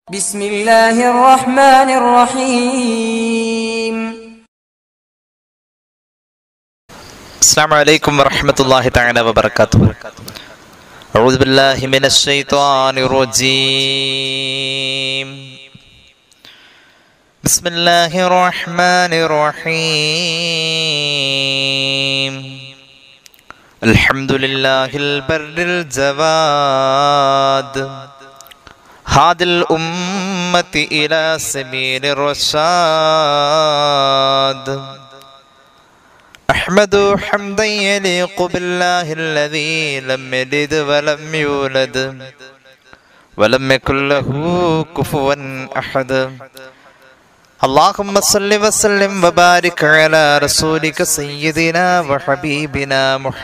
بسم الله الرحمن الرحيم السلام عليكم ورحمة الله تعالى وبركاته أعوذ بالله من الشيطان الرجيم بسم الله الرحمن الرحيم الحمد لله البر الجواد هذا الأمة إلى سبيل الرشاد أحمد حمدا يليق بالله الذي لم يلد ولم يولد ولم يكن له كفوا أحد اللهم صل وسلم وبارك على رسولك سيدنا وحبيبنا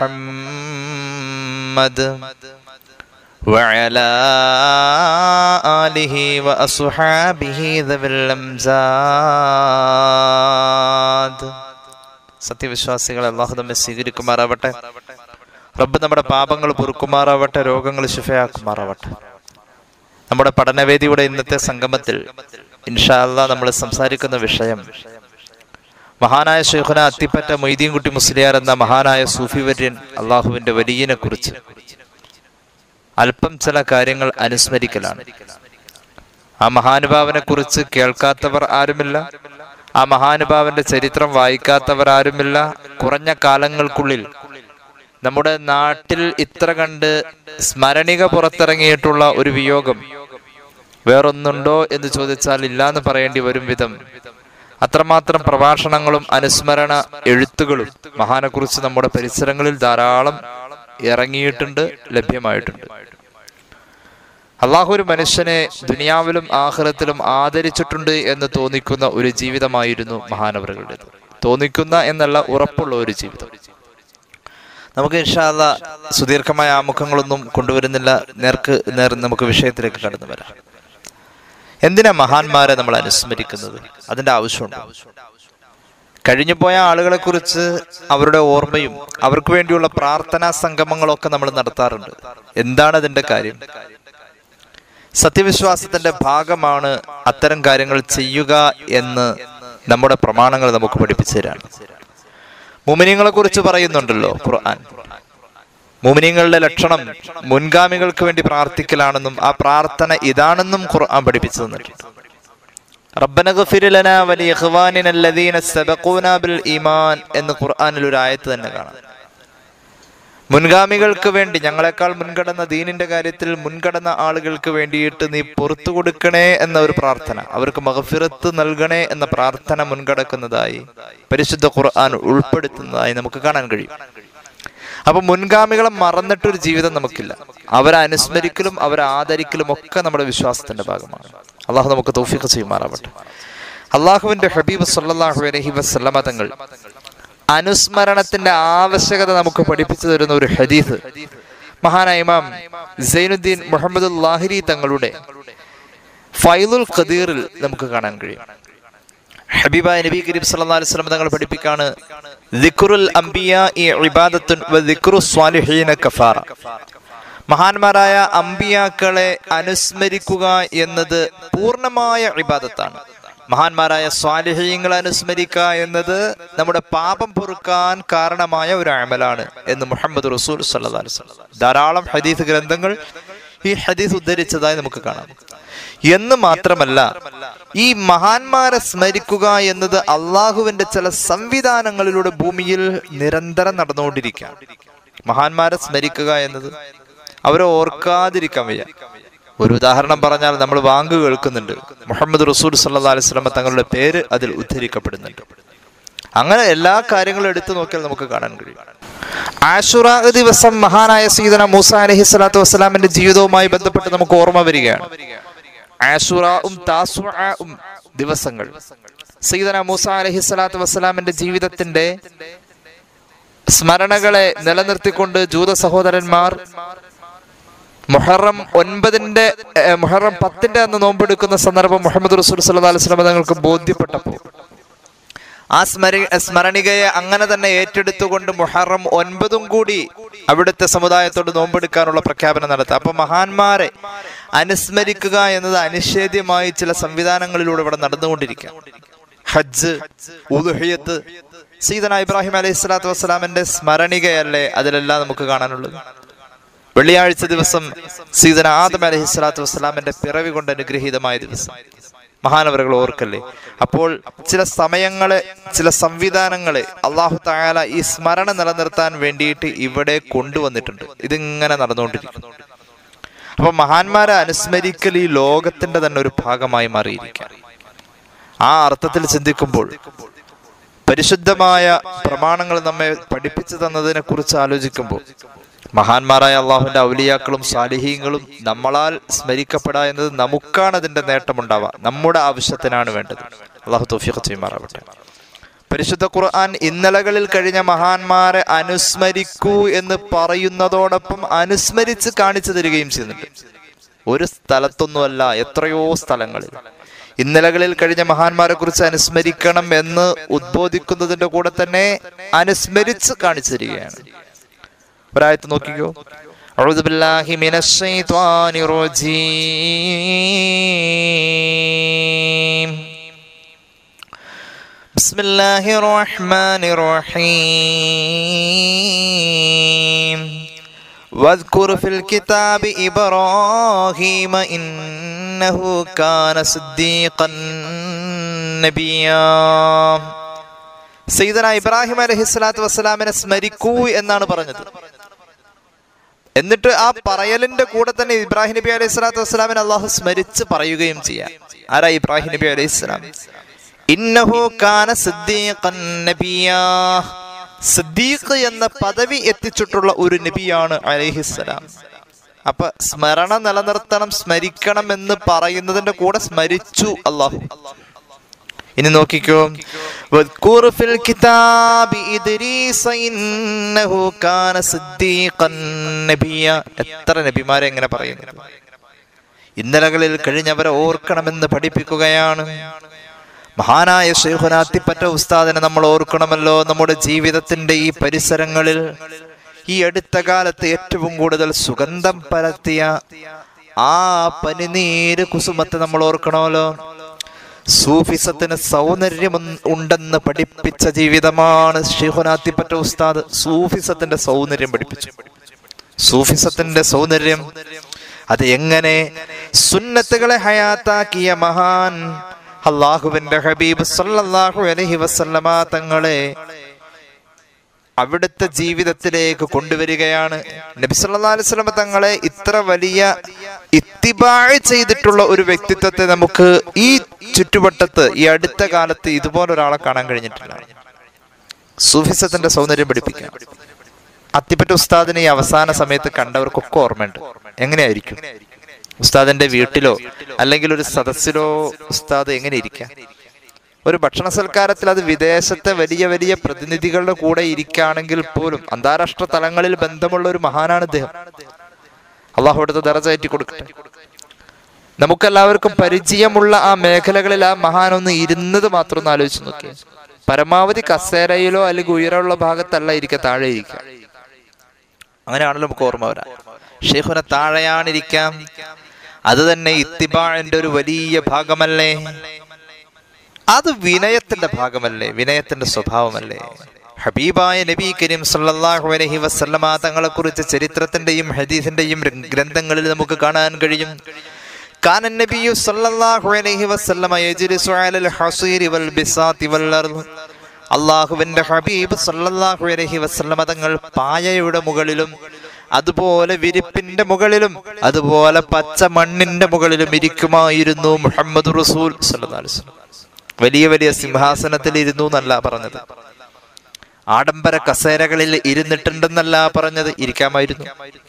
محمد وعلى آله وأصحابه ذوي الأمجاد സത്യവിശ്വാസികളെ അള്ളാഹു നമ്മെ സ്വീകരിക്കുമാറാവട്ടെ റബ്ബ് നമ്മുടെ പാപങ്ങൾ പൊറുക്കുമാറാവട്ടെ രോഗങ്ങൾ ശിഫയാക്കുമാറാവട്ടെ നമ്മുടെ പഠനവേദിയുടെ ഇന്നത്തെ സംഗമത്തിൽ ഇൻഷാല്ല നമ്മൾ സംസാരിക്കുന്ന വിഷയം മഹാനായ ഷെയ്ഖുന അത്തിപ്പറ്റ മൊയ്തീൻകുട്ടി മുസ്ലിയാർ എന്ന മഹാനായ സൂഫി വര്യൻ അള്ളാഹുവിന്റെ വലിയനെ കുറിച്ച് അല്പം ചില കാര്യങ്ങൾ അനുസ്മരിക്കലാണ് ആ മഹാനുഭാവനെ കുറിച്ച് കേൾക്കാത്തവർ ആരുമില്ല ആ മഹാനുഭാവന്റെ ചരിത്രം വായിക്കാത്തവർ ആരുമില്ല കുറഞ്ഞ കാലങ്ങൾക്കുള്ളിൽ നമ്മുടെ നാട്ടിൽ ഇത്ര കണ്ട് സ്മരണിക പുറത്തിറങ്ങിയിട്ടുള്ള ഒരു വിയോഗം വേറൊന്നുണ്ടോ എന്ന് ചോദിച്ചാൽ ഇല്ലാന്ന് പറയേണ്ടി വരും വിധം അത്രമാത്രം പ്രഭാഷണങ്ങളും അനുസ്മരണ എഴുത്തുകളും മഹാനെക്കുറിച്ച് നമ്മുടെ പരിസരങ്ങളിൽ ധാരാളം ഇറങ്ങിയിട്ടുണ്ട് ലഭ്യമായിട്ടുണ്ട് അള്ളാഹു ഒരു മനുഷ്യനെ ദുനിയാവിലും ആഹ്റത്തിലും ആദരിച്ചിട്ടുണ്ട് എന്ന് തോന്നിക്കുന്ന ഒരു ജീവിതമായിരുന്നു മഹാനവറുകളുടേത് തോന്നിക്കുന്ന എന്നല്ല ഉറപ്പുള്ള ഒരു ജീവിതം നമുക്ക് ഇൻഷാല്ല സുദീർഘമായ ആമുഖങ്ങളൊന്നും കൊണ്ടുവരുന്നില്ല നേർക്ക് നേർ നമുക്ക് വിഷയത്തിലേക്ക് കടന്നു വരാം എന്തിനാ മഹാന്മാരെ നമ്മൾ അനുസ്മരിക്കുന്നത് അതിന്റെ ആവശ്യമുണ്ട് കഴിഞ്ഞുപോയ ആളുകളെ കുറിച്ച് അവരുടെ ഓർമ്മയും അവർക്ക് വേണ്ടിയുള്ള പ്രാർത്ഥനാ സംഗമങ്ങളൊക്കെ നമ്മൾ നടത്താറുണ്ട് എന്താണ് അതിന്റെ കാര്യം സത്യവിശ്വാസത്തിന്റെ ഭാഗമാണ് അത്തരം കാര്യങ്ങൾ ചെയ്യുക എന്ന് നമ്മുടെ പ്രമാണങ്ങൾ നമുക്ക് പഠിപ്പിച്ചു തരാണ് മുമിനിങ്ങളെ കുറിച്ച് പറയുന്നുണ്ടല്ലോ ഖുർആൻ മുമിനിങ്ങളുടെ ലക്ഷണം മുൻഗാമികൾക്ക് വേണ്ടി പ്രാർത്ഥിക്കലാണെന്നും ആ പ്രാർത്ഥന ഇതാണെന്നും ഖുർആൻ പഠിപ്പിച്ചു തന്നിട്ടുണ്ട് റബ്ബന ഗഫിർ ലനാ വലിഇഖ്വാനിന അല്ലദീന സബഖൂന ബിൽ ഈമാൻ എന്ന് ഖുർആനിൽ ഒരു ആയത്ത് തന്നെ കാണാം മുൻഗാമികൾക്ക് വേണ്ടി ഞങ്ങളെക്കാൾ മുൻകടന്ന ദീനിന്റെ കാര്യത്തിൽ മുൻകടന്ന ആളുകൾക്ക് വേണ്ടിയിട്ട് നീ പുറത്തു കൊടുക്കണേ എന്ന ഒരു പ്രാർത്ഥന അവർക്ക് മഹഫിറത്ത് നൽകണേ എന്ന പ്രാർത്ഥന മുൻകടക്കുന്നതായി പരിശുദ്ധ ഖുർആൻ ഉൾപ്പെടുത്തുന്നതായി നമുക്ക് കാണാൻ കഴിയും അപ്പൊ മുൻഗാമികളെ മറന്നിട്ടൊരു ജീവിതം നമുക്കില്ല അവരെ അനുസ്മരിക്കലും അവരെ ആദരിക്കലും ഒക്കെ നമ്മുടെ വിശ്വാസത്തിന്റെ ഭാഗമാണ് അള്ളാഹു നമുക്ക് തൗഫീഖ് ചെയ്യുമാറാവട്ടെ അള്ളാഹുവിന്റെ ഹബീബ് സല്ലല്ലാഹു അലൈഹി വസല്ലമ തങ്ങൾ അനുസ്മരണത്തിന്റെ ആവശ്യകത നമുക്ക് പഠിപ്പിച്ചു തരുന്ന ഒരു ഹദീസ് മഹാനായ ഇമാം സൈനുദ്ദീൻ മുഹമ്മദ് ലാഹിരി തങ്ങളുടെ ഫൈലുൽ ഖദീറിൽ നമുക്ക് കാണാൻ കഴിയും ഹബീബായ നബി കരീം സല്ലല്ലാഹു അലൈഹി വസല്ലം തങ്ങൾ പഠിപ്പിക്കാണ് ദിക്റുൽ അംബിയാഇ ഇബാദത്തുൻ വ ദിക്റു സ്വാലിഹീന കഫാറ മഹാന്മാരായ അമ്പിയാക്കളെ അനുസ്മരിക്കുക എന്നത് പൂർണ്ണമായ ഇബാദത്താണ് മഹാന്മാരായ സ്വാലിഹീങ്ങളെ അനുസ്മരിക്കുക എന്നത് നമ്മുടെ പാപം പൊറുക്കാൻ കാരണമായ ഒരു അമലാണ് എന്ന് മുഹമ്മദ് റസൂൽ സല്ലല്ലാഹു അലൈഹി വസല്ലം ധാരാളം ഹദീസ് ഗ്രന്ഥങ്ങൾ ഈ ഹദീസ് ഉദ്ധരിച്ചതായി നമുക്ക് കാണാം എന്ന് മാത്രമല്ല ഈ മഹാന്മാരെ സ്മരിക്കുക എന്നത് അള്ളാഹുവിന്റെ ചില സംവിധാനങ്ങളിലൂടെ ഭൂമിയിൽ നിരന്തരം നടന്നുകൊണ്ടിരിക്കാം മഹാന്മാരെ സ്മരിക്കുക എന്നത് അവരെ ഓർക്കാതിരിക്കാൻ വയ്യ ഒരു ഉദാഹരണം പറഞ്ഞാൽ നമ്മൾ വാങ്ക് കേൾക്കുന്നുണ്ട് മുഹമ്മദ് റസൂൽ സല്ലാ അലൈഹി സ്വലമ തങ്ങളുടെ പേര് അതിൽ ഉദ്ധരിക്കപ്പെടുന്നുണ്ട് അങ്ങനെ എല്ലാ കാര്യങ്ങളും എടുത്തു നോക്കിയാൽ നമുക്ക് കാണാൻ കഴിയും ആഷുറ ദിവസം മഹാനായ സീതന മൂസ അലഹി സ്വലാത്തു വസ്സലാമിന്റെ ജീവിതവുമായി ബന്ധപ്പെട്ട് നമുക്ക് ഓർമ്മ വരികയാണ് ആഷുറയും താസുഉം ദിവസങ്ങൾ സീതന മൂസ അലഹി സ്വലാത്തു വസ്സലാമിന്റെ ജീവിതത്തിന്റെ സ്മരണകളെ നിലനിർത്തിക്കൊണ്ട് ജൂത സഹോദരന്മാർ മുഹറം ഒൻപതിന്റെ ഏഹ്, മുഹറം പത്തിന്റെ അന്ന് നോമ്പെടുക്കുന്ന സന്ദർഭം മുഹമ്മദ് റസൂൽ സല്ലല്ലാഹു അലൈഹി വസല്ലം തങ്ങൾക്ക് ബോധ്യപ്പെട്ടപ്പോൾ ആ സ്മര സ്മരണികയെ അങ്ങനെ തന്നെ ഏറ്റെടുത്തുകൊണ്ട് മുഹറം ഒൻപതും കൂടി അവിടുത്തെ സമുദായത്തോട് നോമ്പെടുക്കാനുള്ള പ്രഖ്യാപനം നടത്തുക അപ്പൊ മഹാന്മാരെ അനുസ്മരിക്കുക എന്നത് അനിഷേധ്യമായി ചില സംവിധാനങ്ങളിലൂടെ ഇവിടെ നടന്നുകൊണ്ടിരിക്കുക ഹജ്ജ് ഉദുഹയ്യത്ത് സീതന ഇബ്രാഹിം അലൈഹി സ്വലാത്തു വസ്സലാമിന്റെ സ്മരണികയല്ലേ അതിലെല്ലാം നമുക്ക് കാണാനുള്ളത് വെള്ളിയാഴ്ച ദിവസം സീതന ആദം അലൈഹി സ്വലാത്തു വസ്സലാമിന്റെ പിറവി കൊണ്ട് അനുഗ്രഹീതമായ ദിവസം മഹാനവറുകൾ ഓർക്കല്ലേ അപ്പോൾ ചില സമയങ്ങളെ ചില സംവിധാനങ്ങളെ അള്ളാഹു തായാല ഈ സ്മരണ നിലനിർത്താൻ വേണ്ടിയിട്ട് ഇവിടെ കൊണ്ടുവന്നിട്ടുണ്ട് ഇതിങ്ങനെ നടന്നുകൊണ്ടിരിക്കുന്നു അപ്പൊ മഹാന്മാരെ അനുസ്മരിക്കൽ ഈ ലോകത്തിന്റെ തന്നെ ഒരു ഭാഗമായി മാറിയിരിക്കാം ആ അർത്ഥത്തിൽ ചിന്തിക്കുമ്പോൾ പരിശുദ്ധമായ പ്രമാണങ്ങൾ നമ്മെ പഠിപ്പിച്ചു തന്നതിനെ കുറിച്ച് ആലോചിക്കുമ്പോൾ മഹാന്മാരായ അള്ളാഹുവിന്റെ ഔലിയാക്കളും സാലിഹീങ്ങളും നമ്മളാൽ സ്മരിക്കപ്പെടാ എന്നത് നമുക്കാണ് അതിന്റെ നേട്ടമുണ്ടാവുക നമ്മുടെ ആവശ്യത്തിനാണ് വേണ്ടത് അള്ളാഹു തോഫിയൊക്കെ ചെയ്യുമാറാവട്ടെ പരിശുദ്ധ ഖുർആൻ ഇന്നലകളിൽ കഴിഞ്ഞ മഹാന്മാരെ അനുസ്മരിക്കൂ എന്ന് പറയുന്നതോടൊപ്പം അനുസ്മരിച്ച് കാണിച്ചു തരികയും ചെയ്യുന്നുണ്ട് ഒരു സ്ഥലത്തൊന്നുമല്ല എത്രയോ സ്ഥലങ്ങളിൽ ഇന്നലകളിൽ കഴിഞ്ഞ മഹാന്മാരെ കുറിച്ച് അനുസ്മരിക്കണം എന്ന് ഉദ്ബോധിക്കുന്നതിന്റെ കൂടെ തന്നെ അനുസ്മരിച്ച് കാണിച്ചു തരികയാണ് ഒരായത്ത് നോക്കിക്കോ أعوذ بالله من الشيطان الرجيم بسم الله الرحمن الرحيم واذكر في الكتاب إبراهيم إنه كان صديقا نبيا സയ്യിദന ഇബ്രാഹിം അലഹി സ്വലാത്തു വസ്സലാമിനെ സ്മരിക്കൂ എന്നാണ് പറഞ്ഞത് എന്നിട്ട് ആ പറയലിന്റെ കൂടെ തന്നെ ഇബ്രാഹിം നബി അലൈഹി സ്വലാത്തു വസ്സലാമിനെ അള്ളാഹു സ്മരിച്ച് പറയുകയും ചെയ്യാം ആരാ ഇബ്രാഹിം നബി അലൈഹി സ്വലാം ഇന്നഹു കാന സിദ്ദീഖൻ നബിയാ സിദ്ദീഖ് എന്ന പദവി എത്തിച്ചിട്ടുള്ള ഒരു നബിയാണ് അലൈഹിസ്സലാം അപ്പൊ സ്മരണ നിലനിർത്തണം സ്മരിക്കണം എന്ന് പറയുന്നതിന്റെ കൂടെ സ്മരിച്ചു അള്ളാഹു ഇനി നോക്കിക്കോ വദ്കൂർ ഫിൽ കിതാബി ഇദ്രീസ ഇന്നഹു കാന സിദ്ദീഖൻ നബിയ എത്ര നബിമാരെ എങ്ങനെ പറയുന്നു ഇന്നലകളിൽ കഴിഞ്ഞവരെ ഓർക്കണമെന്ന് പഠിപ്പിക്കുകയാണ് മഹാനായ ഷെയ്ഖുനാത്തിപ്പറ്റ ഉസ്താദിനെ നമ്മൾ ഓർക്കണമല്ലോ നമ്മുടെ ജീവിതത്തിന്റെ ഈ പരിസരങ്ങളിൽ ഈ അടുത്ത കാലത്ത് ഏറ്റവും കൂടുതൽ സുഗന്ധം പരത്തിയ ആ പനിനീര് കുസുമത്തെ നമ്മൾ ഓർക്കണമല്ലോ സൂഫിസത്തിന് സൗന്ദര്യം ഉണ്ടെന്ന് പഠിപ്പിച്ച ജീവിതമാണ് ഷെയ്ഖുനാത്തിപ്പറ്റ ഉസ്താദ് സൂഫിസത്തിന്റെ സൗന്ദര്യം പഠിപ്പിച്ചു സൂഫിസത്തിന്റെ സൗന്ദര്യം അത് എങ്ങനെ സുന്നത്തുകളെ ഹയാത്താക്കിയ മഹാൻ അള്ളാഹുവിന്റെ ഹബീബ് സല്ലല്ലാഹു അലൈഹി വസല്ലമ തങ്ങളെ അവിടുത്തെ ജീവിതത്തിലേക്ക് കൊണ്ടുവരികയാണ് നബി സല്ലല്ലാഹു അലൈഹി വസല്ലമ തങ്ങളെ ഇത്ര വലിയ ഇത്തിബാഴ് ചെയ്തിട്ടുള്ള ഒരു വ്യക്തിത്വത്തെ നമുക്ക് ഈ ചുറ്റുവട്ടത്ത് ഈ അടുത്ത കാലത്ത് ഇതുപോലെ ഒരാളെ കാണാൻ കഴിഞ്ഞിട്ടില്ല സൂഫിസത്തിന്റെ സൗന്ദര്യം പഠിപ്പിക്കാം അത്തിപ്പറ്റ ഉസ്താദിനെ ഈ അവസാന സമയത്ത് കണ്ടവർക്കൊക്കെ ഓർമ്മയുണ്ട് എങ്ങനെയായിരിക്കും ഉസ്താദിന്റെ വീട്ടിലോ അല്ലെങ്കിൽ ഒരു സദസ്സിലോ ഉസ്താദ് എങ്ങനെ ഇരിക്കാം ഒരു ഭക്ഷണ സൽക്കാരത്തിൽ അത് വിദേശത്തെ വലിയ വലിയ പ്രതിനിധികളുടെ കൂടെ ഇരിക്കുകയാണെങ്കിൽ പോലും അന്താരാഷ്ട്ര തലങ്ങളിൽ ബന്ധമുള്ള ഒരു മഹാനാണ് ഇദ്ദേഹം അള്ളാഹു അടുത്ത് ദറജയറ്റി കൊടുക്കട്ടെ നമുക്കെല്ലാവർക്കും പരിചയമുള്ള ആ മേഖലകളിൽ ആ മഹാനൊന്ന് ഇരുന്നത് മാത്രം ഒന്ന് ആലോചിച്ച് നോക്കി പരമാവധി കസേരയിലോ അല്ലെങ്കിൽ ഉയരമുള്ള ഭാഗത്തല്ല ഇരിക്കുക താഴെ ഇരിക്കുക അങ്ങനെയാണല്ലോ നമുക്ക് ഓർമ്മ വരാം ഷെയ്ഖുന താഴെയാണിരിക്കാം അത് തന്നെ ഇത്തിബാഴിന്റെ ഒരു വലിയ ഭാഗമല്ലേ അത് വിനയത്തിന്റെ ഭാഗമല്ലേ വിനയത്തിന്റെ സ്വഭാവമല്ലേ ഹബീബായ നബി കരീം സല്ലല്ലാഹു അലൈഹി വസല്ലമ തങ്ങളെ കുറിച്ച് ചരിത്രത്തിന്റെയും ഹദീസിന്റെയും ഗ്രന്ഥങ്ങളിൽ നമുക്ക് കാണാൻ കഴിയും കാന നബിയു സല്ലല്ലാഹു അലൈഹി വസല്ലമ യജ്ലിസു അലൽ ഹസീരി വൽ ബിസാതി വൽ അർദ് അള്ളാഹുവിന്റെ ഹബീബ് സല്ലല്ലാഹു അലൈഹി വസല്ലമ തങ്ങൾ പായയുടെ മുകളിലും അതുപോലെ വിരിപ്പിന്റെ മുകളിലും അതുപോലെ പച്ച മണ്ണിന്റെ മുകളിലും ഇരിക്കുമായിരുന്നു മുഹമ്മദ് റസൂൽ സല്ലല്ലാഹു അലൈഹി വസല്ലം വലിയ വലിയ സിംഹാസനത്തിൽ ഇരുന്നു എന്നല്ല പറഞ്ഞത് ആഡംബര കസേരകളിൽ ഇരുന്നിട്ടുണ്ടെന്നല്ല പറഞ്ഞത് ഇരിക്കാമായിരുന്നു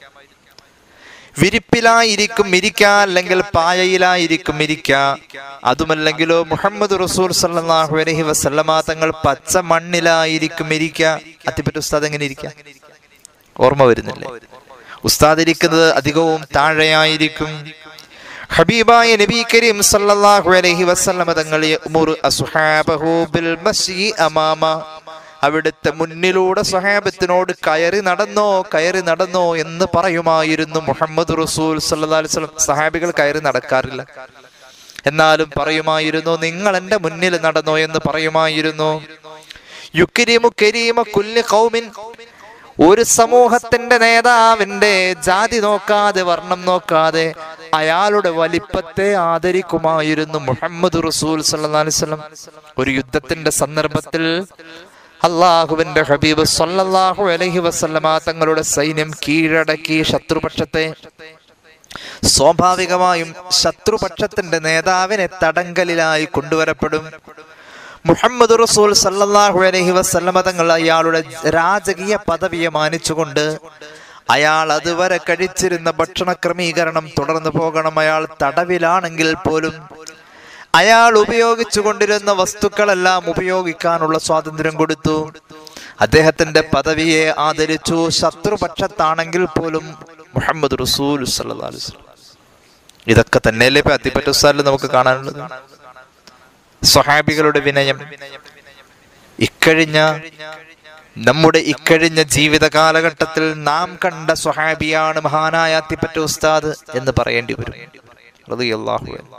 വിരിപ്പിലായിരിക്കും ഇരിക്ക അല്ലെങ്കിൽ പായയിലായിരിക്കും ഇരിക്ക അതുമല്ലെങ്കിലോ മുഹമ്മദ് റസൂൽ സല്ലല്ലാഹു അലൈഹി വസല്ലമ തങ്ങൾ പച്ച മണ്ണിലായിരിക്കും ഇരിക്ക അത്തിപ്പറ്റ ഉസ്താദ് എങ്ങനെ ഇരിക്ക ഓർമ്മ വരുന്നില്ലേ ഉസ്താദ് ഇരിക്കുന്നത് അധികവും താഴെയായിരിക്കും ഹബീബായ നബി കരീം സല്ലല്ലാഹു അലൈഹി വസല്ലമ തങ്ങൾ യഅ്മുറു അസ്ഹാബഹു ബിൽ മശി അമാമ അവിടുത്തെ മുന്നിലൂടെ സ്വഹാബത്തിനോട് കയറി നടന്നോ കയറി നടന്നോ എന്ന് പറയുമായിരുന്നു മുഹമ്മദ് റസൂൽ സല്ലല്ലാഹു അലൈഹി വസല്ലം സഹാബികൾ കയറി നടക്കാറില്ല എന്നാലും പറയുമായിരുന്നു നിങ്ങൾ എൻ്റെ മുന്നിൽ നടന്നോ എന്ന് പറയുമായിരുന്നു യുക്കരിമു കരീമ കുല്ലി ഖൗമിൻ ഒരു സമൂഹത്തിന്റെ നേതാവിന്റെ ജാതി നോക്കാതെ വർണ്ണം നോക്കാതെ അയാളുടെ വലിപ്പത്തെ ആദരിക്കുമായിരുന്നു മുഹമ്മദ് റസൂൽ സല്ലല്ലാഹു അലൈഹി വസല്ലം ഒരു യുദ്ധത്തിന്റെ സന്ദർഭത്തിൽ അള്ളാഹുവിന്റെ ഹബീബ് സല്ലല്ലാഹു അലൈഹി വസല്ലമ തങ്ങളുടെ സൈന്യം കീഴടക്കി ശത്രുപക്ഷത്തെ സ്വാഭാവികമായും ശത്രുപക്ഷത്തിന്റെ നേതാവിനെ തടങ്കലിലായി കൊണ്ടുവരപ്പെടും മുഹമ്മദ് റസൂൽ സല്ലല്ലാഹു അലൈഹി വസല്ലമ തങ്ങൾ അയാളുടെ രാജകീയ പദവിയെ മാനിച്ചുകൊണ്ട് അയാൾ അതുവരെ കഴിച്ചിരുന്ന ഭക്ഷണ ക്രമീകരണം തുടർന്നു പോകണം അയാൾ തടവിലാണെങ്കിൽ പോലും അയാൾ ഉപയോഗിച്ചു കൊണ്ടിരുന്ന വസ്തുക്കളെല്ലാം ഉപയോഗിക്കാനുള്ള സ്വാതന്ത്ര്യം കൊടുത്തു അദ്ദേഹത്തിന്റെ പദവിയെ ആദരിച്ചു ശത്രുപക്ഷത്താണെങ്കിൽ പോലും മുഹമ്മദ് റസൂൽ സല്ലല്ലാഹു അലൈഹി വസല്ലം ഇതൊക്കെ തന്നെയല്ലേ ഇപ്പൊ അത്തിപ്പറ്റ ഉസ്താദിൽ നമുക്ക് കാണാനുള്ളത് സ്വഹാബികളുടെ വിനയം ഇക്കഴിഞ്ഞ നമ്മുടെ ഇക്കഴിഞ്ഞ ജീവിത കാലഘട്ടത്തിൽ നാം കണ്ട സ്വഹാബിയാണ് മഹാനായ അത്തിപ്പറ്റ ഉസ്താദ് എന്ന് പറയേണ്ടി വരും റളിയല്ലാഹു അൻഹു.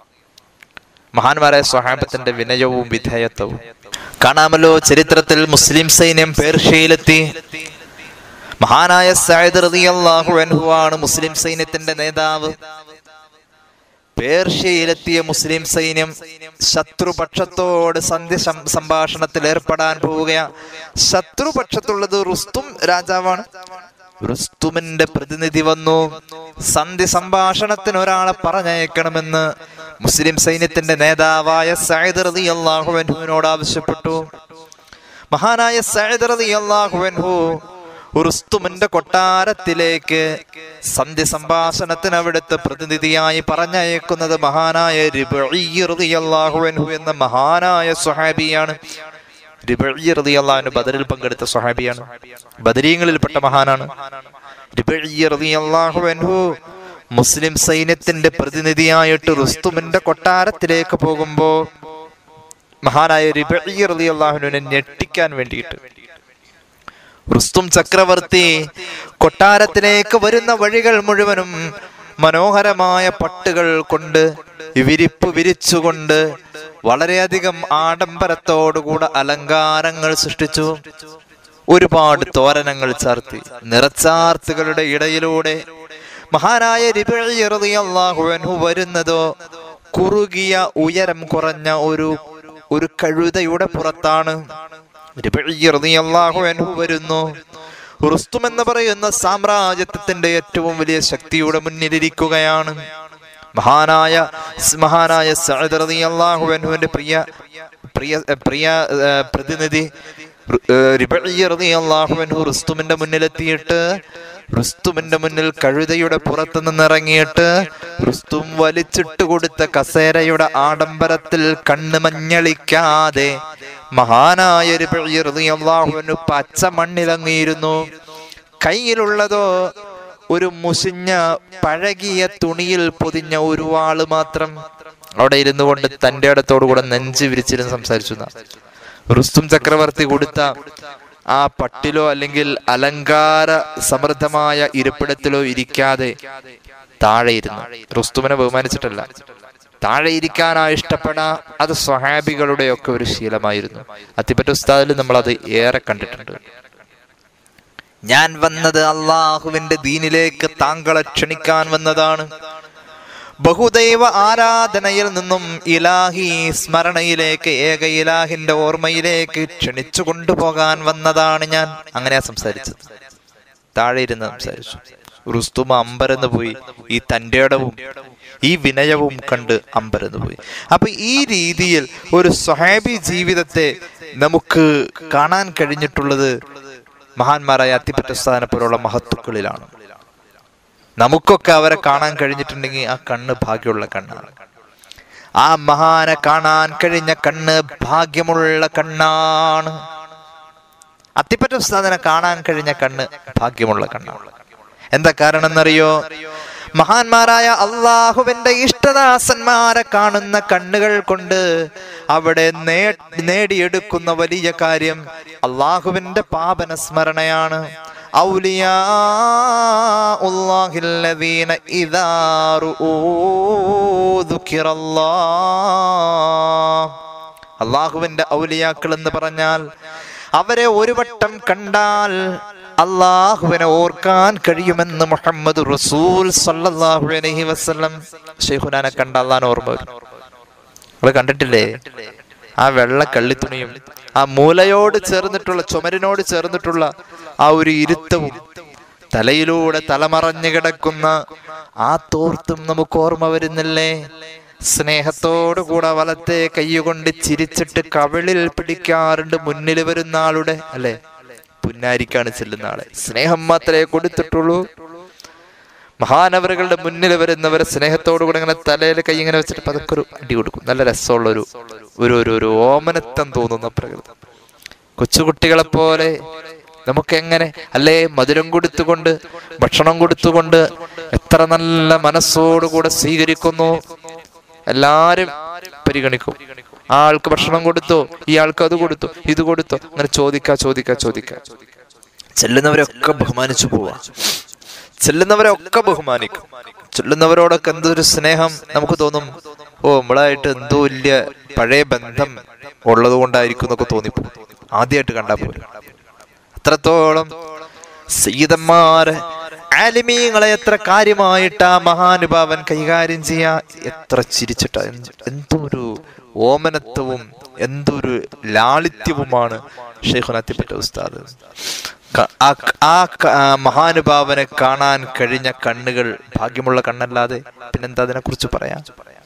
മഹാന്മാരായ സ്വഹാബത്തിന്റെ വിനയവും വിധേയത്വവും കാണാമല്ലോ ചരിത്രത്തിൽ മുസ്ലിം സൈന്യം പേർഷ്യയിലെത്തി മഹാനായ സയ്യിദ് റളിയല്ലാഹു അൻഹു ആണ് മുസ്ലിം സൈന്യത്തിന്റെ നേതാവ് പേർഷ്യയിലെത്തിയ മുസ്ലിം സൈന്യം ശത്രുപക്ഷത്തോട് സന്ധ്യ സം- സംഭാഷണത്തിൽ ഏർപ്പെടാൻ പോവുകയാ ശത്രുപക്ഷത്തുള്ളത് റുസ്തും രാജാവാണ് റുസ്തുമിന്റെ പ്രതിനിധി വന്നു സന്ധ്യ സംഭാഷണത്തിന് ഒരാളെ പറഞ്ഞയക്കണമെന്ന് മുസ്ലിം സൈന്യത്തിന്റെ നേതാവായ സയ്യിദ് റളിയല്ലാഹു അൻഹുവിനോട് ആവശ്യപ്പെട്ടു മഹാനായ സയ്യിദ് റളിയല്ലാഹു അൻഹു റുസ്തുമിന്റെ കൊട്ടാരത്തിലേക്ക് സന്ധ്യ സംഭാഷണത്തിന് അവിടുത്തെ പ്രതിനിധിയായി പറഞ്ഞയക്കുന്നത് മഹാനായ റിബഈ റളിയല്ലാഹു അൻഹു എന്ന മഹാനായ സ്വഹാബിയാണ് റിബഈ റളിയല്ലാഹു അൻഹു ബദറിൽ പങ്കെടുത്ത സ്വഹാബിയാണ് ബദരീങ്ങളിൽപ്പെട്ട മഹാനാണ് റിബഈ റളിയല്ലാഹു അൻഹു മുസ്ലിം സൈന്യത്തിന്റെ പ്രതിനിധിയായിട്ട് റുസ്തുമിന്റെ കൊട്ടാരത്തിലേക്ക് പോകുമ്പോ മഹാനായ റിബഈ റളിയല്ലാഹുവിനെ ഞെട്ടിക്കാൻ വേണ്ടിയിട്ട് റുസ്തും ചക്രവർത്തി കൊട്ടാരത്തിലേക്ക് വരുന്ന വഴികൾ മുഴുവനും മനോഹരമായ പട്ടുകൾ കൊണ്ട് വിരിപ്പ് വിരിച്ചുകൊണ്ട് വളരെയധികം ആഡംബരത്തോടുകൂടെ അലങ്കാരങ്ങൾ സൃഷ്ടിച്ചു ഒരുപാട് തോരണങ്ങൾ ചാർത്തി നിറച്ചാർത്തുകളുടെ ഇടയിലൂടെ മഹാനായ റിബഈ റളിയല്ലാഹു അൻഹു വരുന്നതോ കുറുകിയ ഉയരം കുറഞ്ഞ ഒരു ഒരു കഴുതയുടെ പുറത്താണ് റിബഈ റളിയല്ലാഹു അൻഹു വരുന്നു റുസ്തും എന്ന് പറയുന്ന സാമ്രാജ്യത്വത്തിന്റെ ഏറ്റവും വലിയ ശക്തിയുടെ മുന്നിലിരിക്കുകയാണ് മഹാനായ മഹാനായ സഅദ് റളിയല്ലാഹു അൻഹുവിന്റെ പ്രിയ പ്രിയ പ്രിയ ഏ, പ്രതിനിധി റു- ഏ, റിബഈ റളിയല്ലാഹു അൻഹു റുസ്തുമിന്റെ മുന്നിലെത്തിയിട്ട് റുസ്തുമിന്റെ മുന്നിൽ കഴുതയുടെ പുറത്തു നിന്നിറങ്ങിയിട്ട് റുസ്തും വലിച്ചിട്ട് കൊടുത്ത കസേരയുടെ ആഡംബരത്തിൽ കണ്ണ് മഞ്ഞളിക്കാതെ മഹാനായ റിബഈ റളിയല്ലാഹു അൻഹു പച്ച മണ്ണിലങ്ങിയിരുന്നു കയ്യിലുള്ളതോ ഒരു മുഷിഞ്ഞ പഴകിയ തുണിയിൽ പൊതിഞ്ഞ ഒരു വാള് മാത്രം അവിടെ ഇരുന്നു കൊണ്ട് തന്റെ ഇടത്തോടു കൂടെ നെഞ്ച് വിരിച്ചിരുന്ന് സംസാരിച്ചു എന്നാ. റുസ്തും ചക്രവർത്തി കൊടുത്ത ആ പട്ടിലോ അല്ലെങ്കിൽ അലങ്കാര സമൃദ്ധമായ ഇരിപ്പിടത്തിലോ ഇരിക്കാതെ താഴെ ഇരുന്നു റുസ്തുമിനെ ബഹുമാനിച്ചിട്ടല്ല താഴെ ഇരിക്കാനാ ഇഷ്ടപ്പെടാ അത് സ്വഹാബികളുടെ ഒക്കെ ഒരു ശീലമായിരുന്നു അത്തിപ്പറ്റ ഉസ്താദിൽ നമ്മൾ അത് ഏറെ കണ്ടിട്ടുണ്ട് ഞാൻ വന്നത് അള്ളാഹുവിന്റെ ദീനിലേക്ക് താങ്കളെ ക്ഷണിക്കാൻ വന്നതാണ് ബഹുദൈവ ആരാധനയിൽ നിന്നും ഇലാഹി സ്മരണയിലേക്ക് ഏക ഇലാഹിന്റെ ഓർമ്മയിലേക്ക് ക്ഷണിച്ചു കൊണ്ടുപോകാൻ വന്നതാണ് ഞാൻ അങ്ങനെയാ സംസാരിച്ചത് താഴെ ഇരുന്ന് സംസാരിച്ചു റുസ്തുമ അമ്പരന്ന് പോയി ഈ തൻ്റെ ഇടവും ഈ വിനയവും കണ്ട് അമ്പരന്ന് പോയി അപ്പൊ ഈ രീതിയിൽ ഒരു സ്വഹാബി ജീവിതത്തെ നമുക്ക് കാണാൻ കഴിഞ്ഞിട്ടുള്ളത് മഹാന്മാരായ അത്തിപ്പറ്റ സ്ഥാനം പോലുള്ള മഹത്തുക്കളിലാണ് നമുക്കൊക്കെ അവരെ കാണാൻ കഴിഞ്ഞിട്ടുണ്ടെങ്കിൽ ആ കണ്ണ് ഭാഗ്യമുള്ള കണ്ണാണ് ആ മഹാനെ കാണാൻ കഴിഞ്ഞ കണ്ണ് ഭാഗ്യമുള്ള കണ്ണാണ് അത്തിപ്പറ്റ ഉസ്താദിനെ കാണാൻ കഴിഞ്ഞ കണ്ണ് ഭാഗ്യമുള്ള കണ്ണാണ് എന്താ കാരണം എന്നറിയോ മഹാന്മാരായ അള്ളാഹുവിന്റെ ഇഷ്ടദാസന്മാരെ കാണുന്ന കണ്ണുകൾ കൊണ്ട് അവിടെ നേ- നേടിയെടുക്കുന്ന വലിയ കാര്യം അള്ളാഹുവിന്റെ പാപന സ്മരണയാണ് ഔലിയാ ഉള്ളാഹില്ലദീന ഇദാ റുഊ ദുഃഖിറല്ലാഹ് അള്ളാഹുവിന്റെ ഔലിയാക്കൾ എന്ന് പറഞ്ഞാൽ അവരെ ഒരു വട്ടം കണ്ടാൽ അള്ളാഹുവിനെ ഓർക്കാൻ കഴിയുമെന്ന് മുഹമ്മദ് റസൂൽ സല്ലല്ലാഹു അലൈഹി വസല്ലം ഷെയ്ഖുനാനെ കണ്ട അള്ളഹാൻ ഓർമ്മ വരും നിങ്ങൾ കണ്ടിട്ടില്ലേ ആ വെള്ള കള്ളിത്തുണിയും ആ മൂലയോട് ചേർന്നിട്ടുള്ള ചുമരിനോട് ചേർന്നിട്ടുള്ള ആ ഒരു ഇരുത്തവും തലയിലൂടെ തലമറഞ്ഞു കിടക്കുന്ന ആ തോർത്തും നമുക്ക് ഓർമ്മ വരുന്നില്ലേ സ്നേഹത്തോടു കൂടെ വലത്തെ കൈകൊണ്ട് ചിരിച്ചിട്ട് കവിളിൽ പിടിക്കാറുണ്ട് മുന്നിൽ വരുന്ന ആളുടെ അല്ലെ പുന്നാരിക്കാണ് ചെല്ലുന്ന ആളെ സ്നേഹം മാത്രമേ കൊടുത്തിട്ടുള്ളൂ മഹാനവറുകളുടെ മുന്നിൽ വരുന്നവരെ സ്നേഹത്തോടു കൂടെ ഇങ്ങനെ തലയിൽ കൈ ഇങ്ങനെ വെച്ചിട്ട് പതുക്കെ ഒരു അടി കൊടുക്കും നല്ല രസമുള്ള ഒരു ഒരു ഒരു ഒരു ഓമനത്തം തോന്നുന്ന പ്രകൃതം കൊച്ചുകുട്ടികളെ പോലെ നമുക്ക് എങ്ങനെ അല്ലേ മധുരം കൊടുത്തുകൊണ്ട് ഭക്ഷണം കൊടുത്തുകൊണ്ട് എത്ര നല്ല മനസ്സോടുകൂടെ സ്വീകരിക്കുന്നു എല്ലാരും പരിഗണിക്കും ആ ആൾക്ക് ഭക്ഷണം കൊടുത്തോ ഈ ആൾക്ക് അത് കൊടുത്തു ഇത് കൊടുത്തോ അങ്ങനെ ചോദിക്കാ ചോദിക്കാ ചോദിക്കാ ചെല്ലുന്നവരൊക്കെ ബഹുമാനിച്ചു പോവാ ചെല്ലുന്നവരെ ഒക്കെ ബഹുമാനിക്കും ചെല്ലുന്നവരോടൊക്കെ എന്തൊരു സ്നേഹം നമുക്ക് തോന്നും ഓ നമ്മളായിട്ട് എന്തോ വലിയ പഴയ ബന്ധം ഉള്ളത് കൊണ്ടായിരിക്കും എന്നൊക്കെ തോന്നിപ്പോ ആദ്യമായിട്ട് കണ്ടാൽ പോലും അത്രത്തോളം സീതന്മാര് ആലിമീങ്ങളെ എത്ര കാര്യമായിട്ട് ആ മഹാനുഭാവൻ കൈകാര്യം ചെയ്യാ എത്ര ചിരിച്ചിട്ട എന്തോ ഒരു ഓമനത്വവും എന്തൊരു ലാളിത്യവുമാണ് ഷെയ്ഖുനത്തിപ്പറ്റ ഉസ്താദ് ക- ആ ആ ക- ആ മഹാനുഭാവനെ കാണാൻ കഴിഞ്ഞ കണ്ണുകൾ ഭാഗ്യമുള്ള കണ്ണല്ലാതെ പിന്നെന്താ അതിനെ കുറിച്ച് പറയാം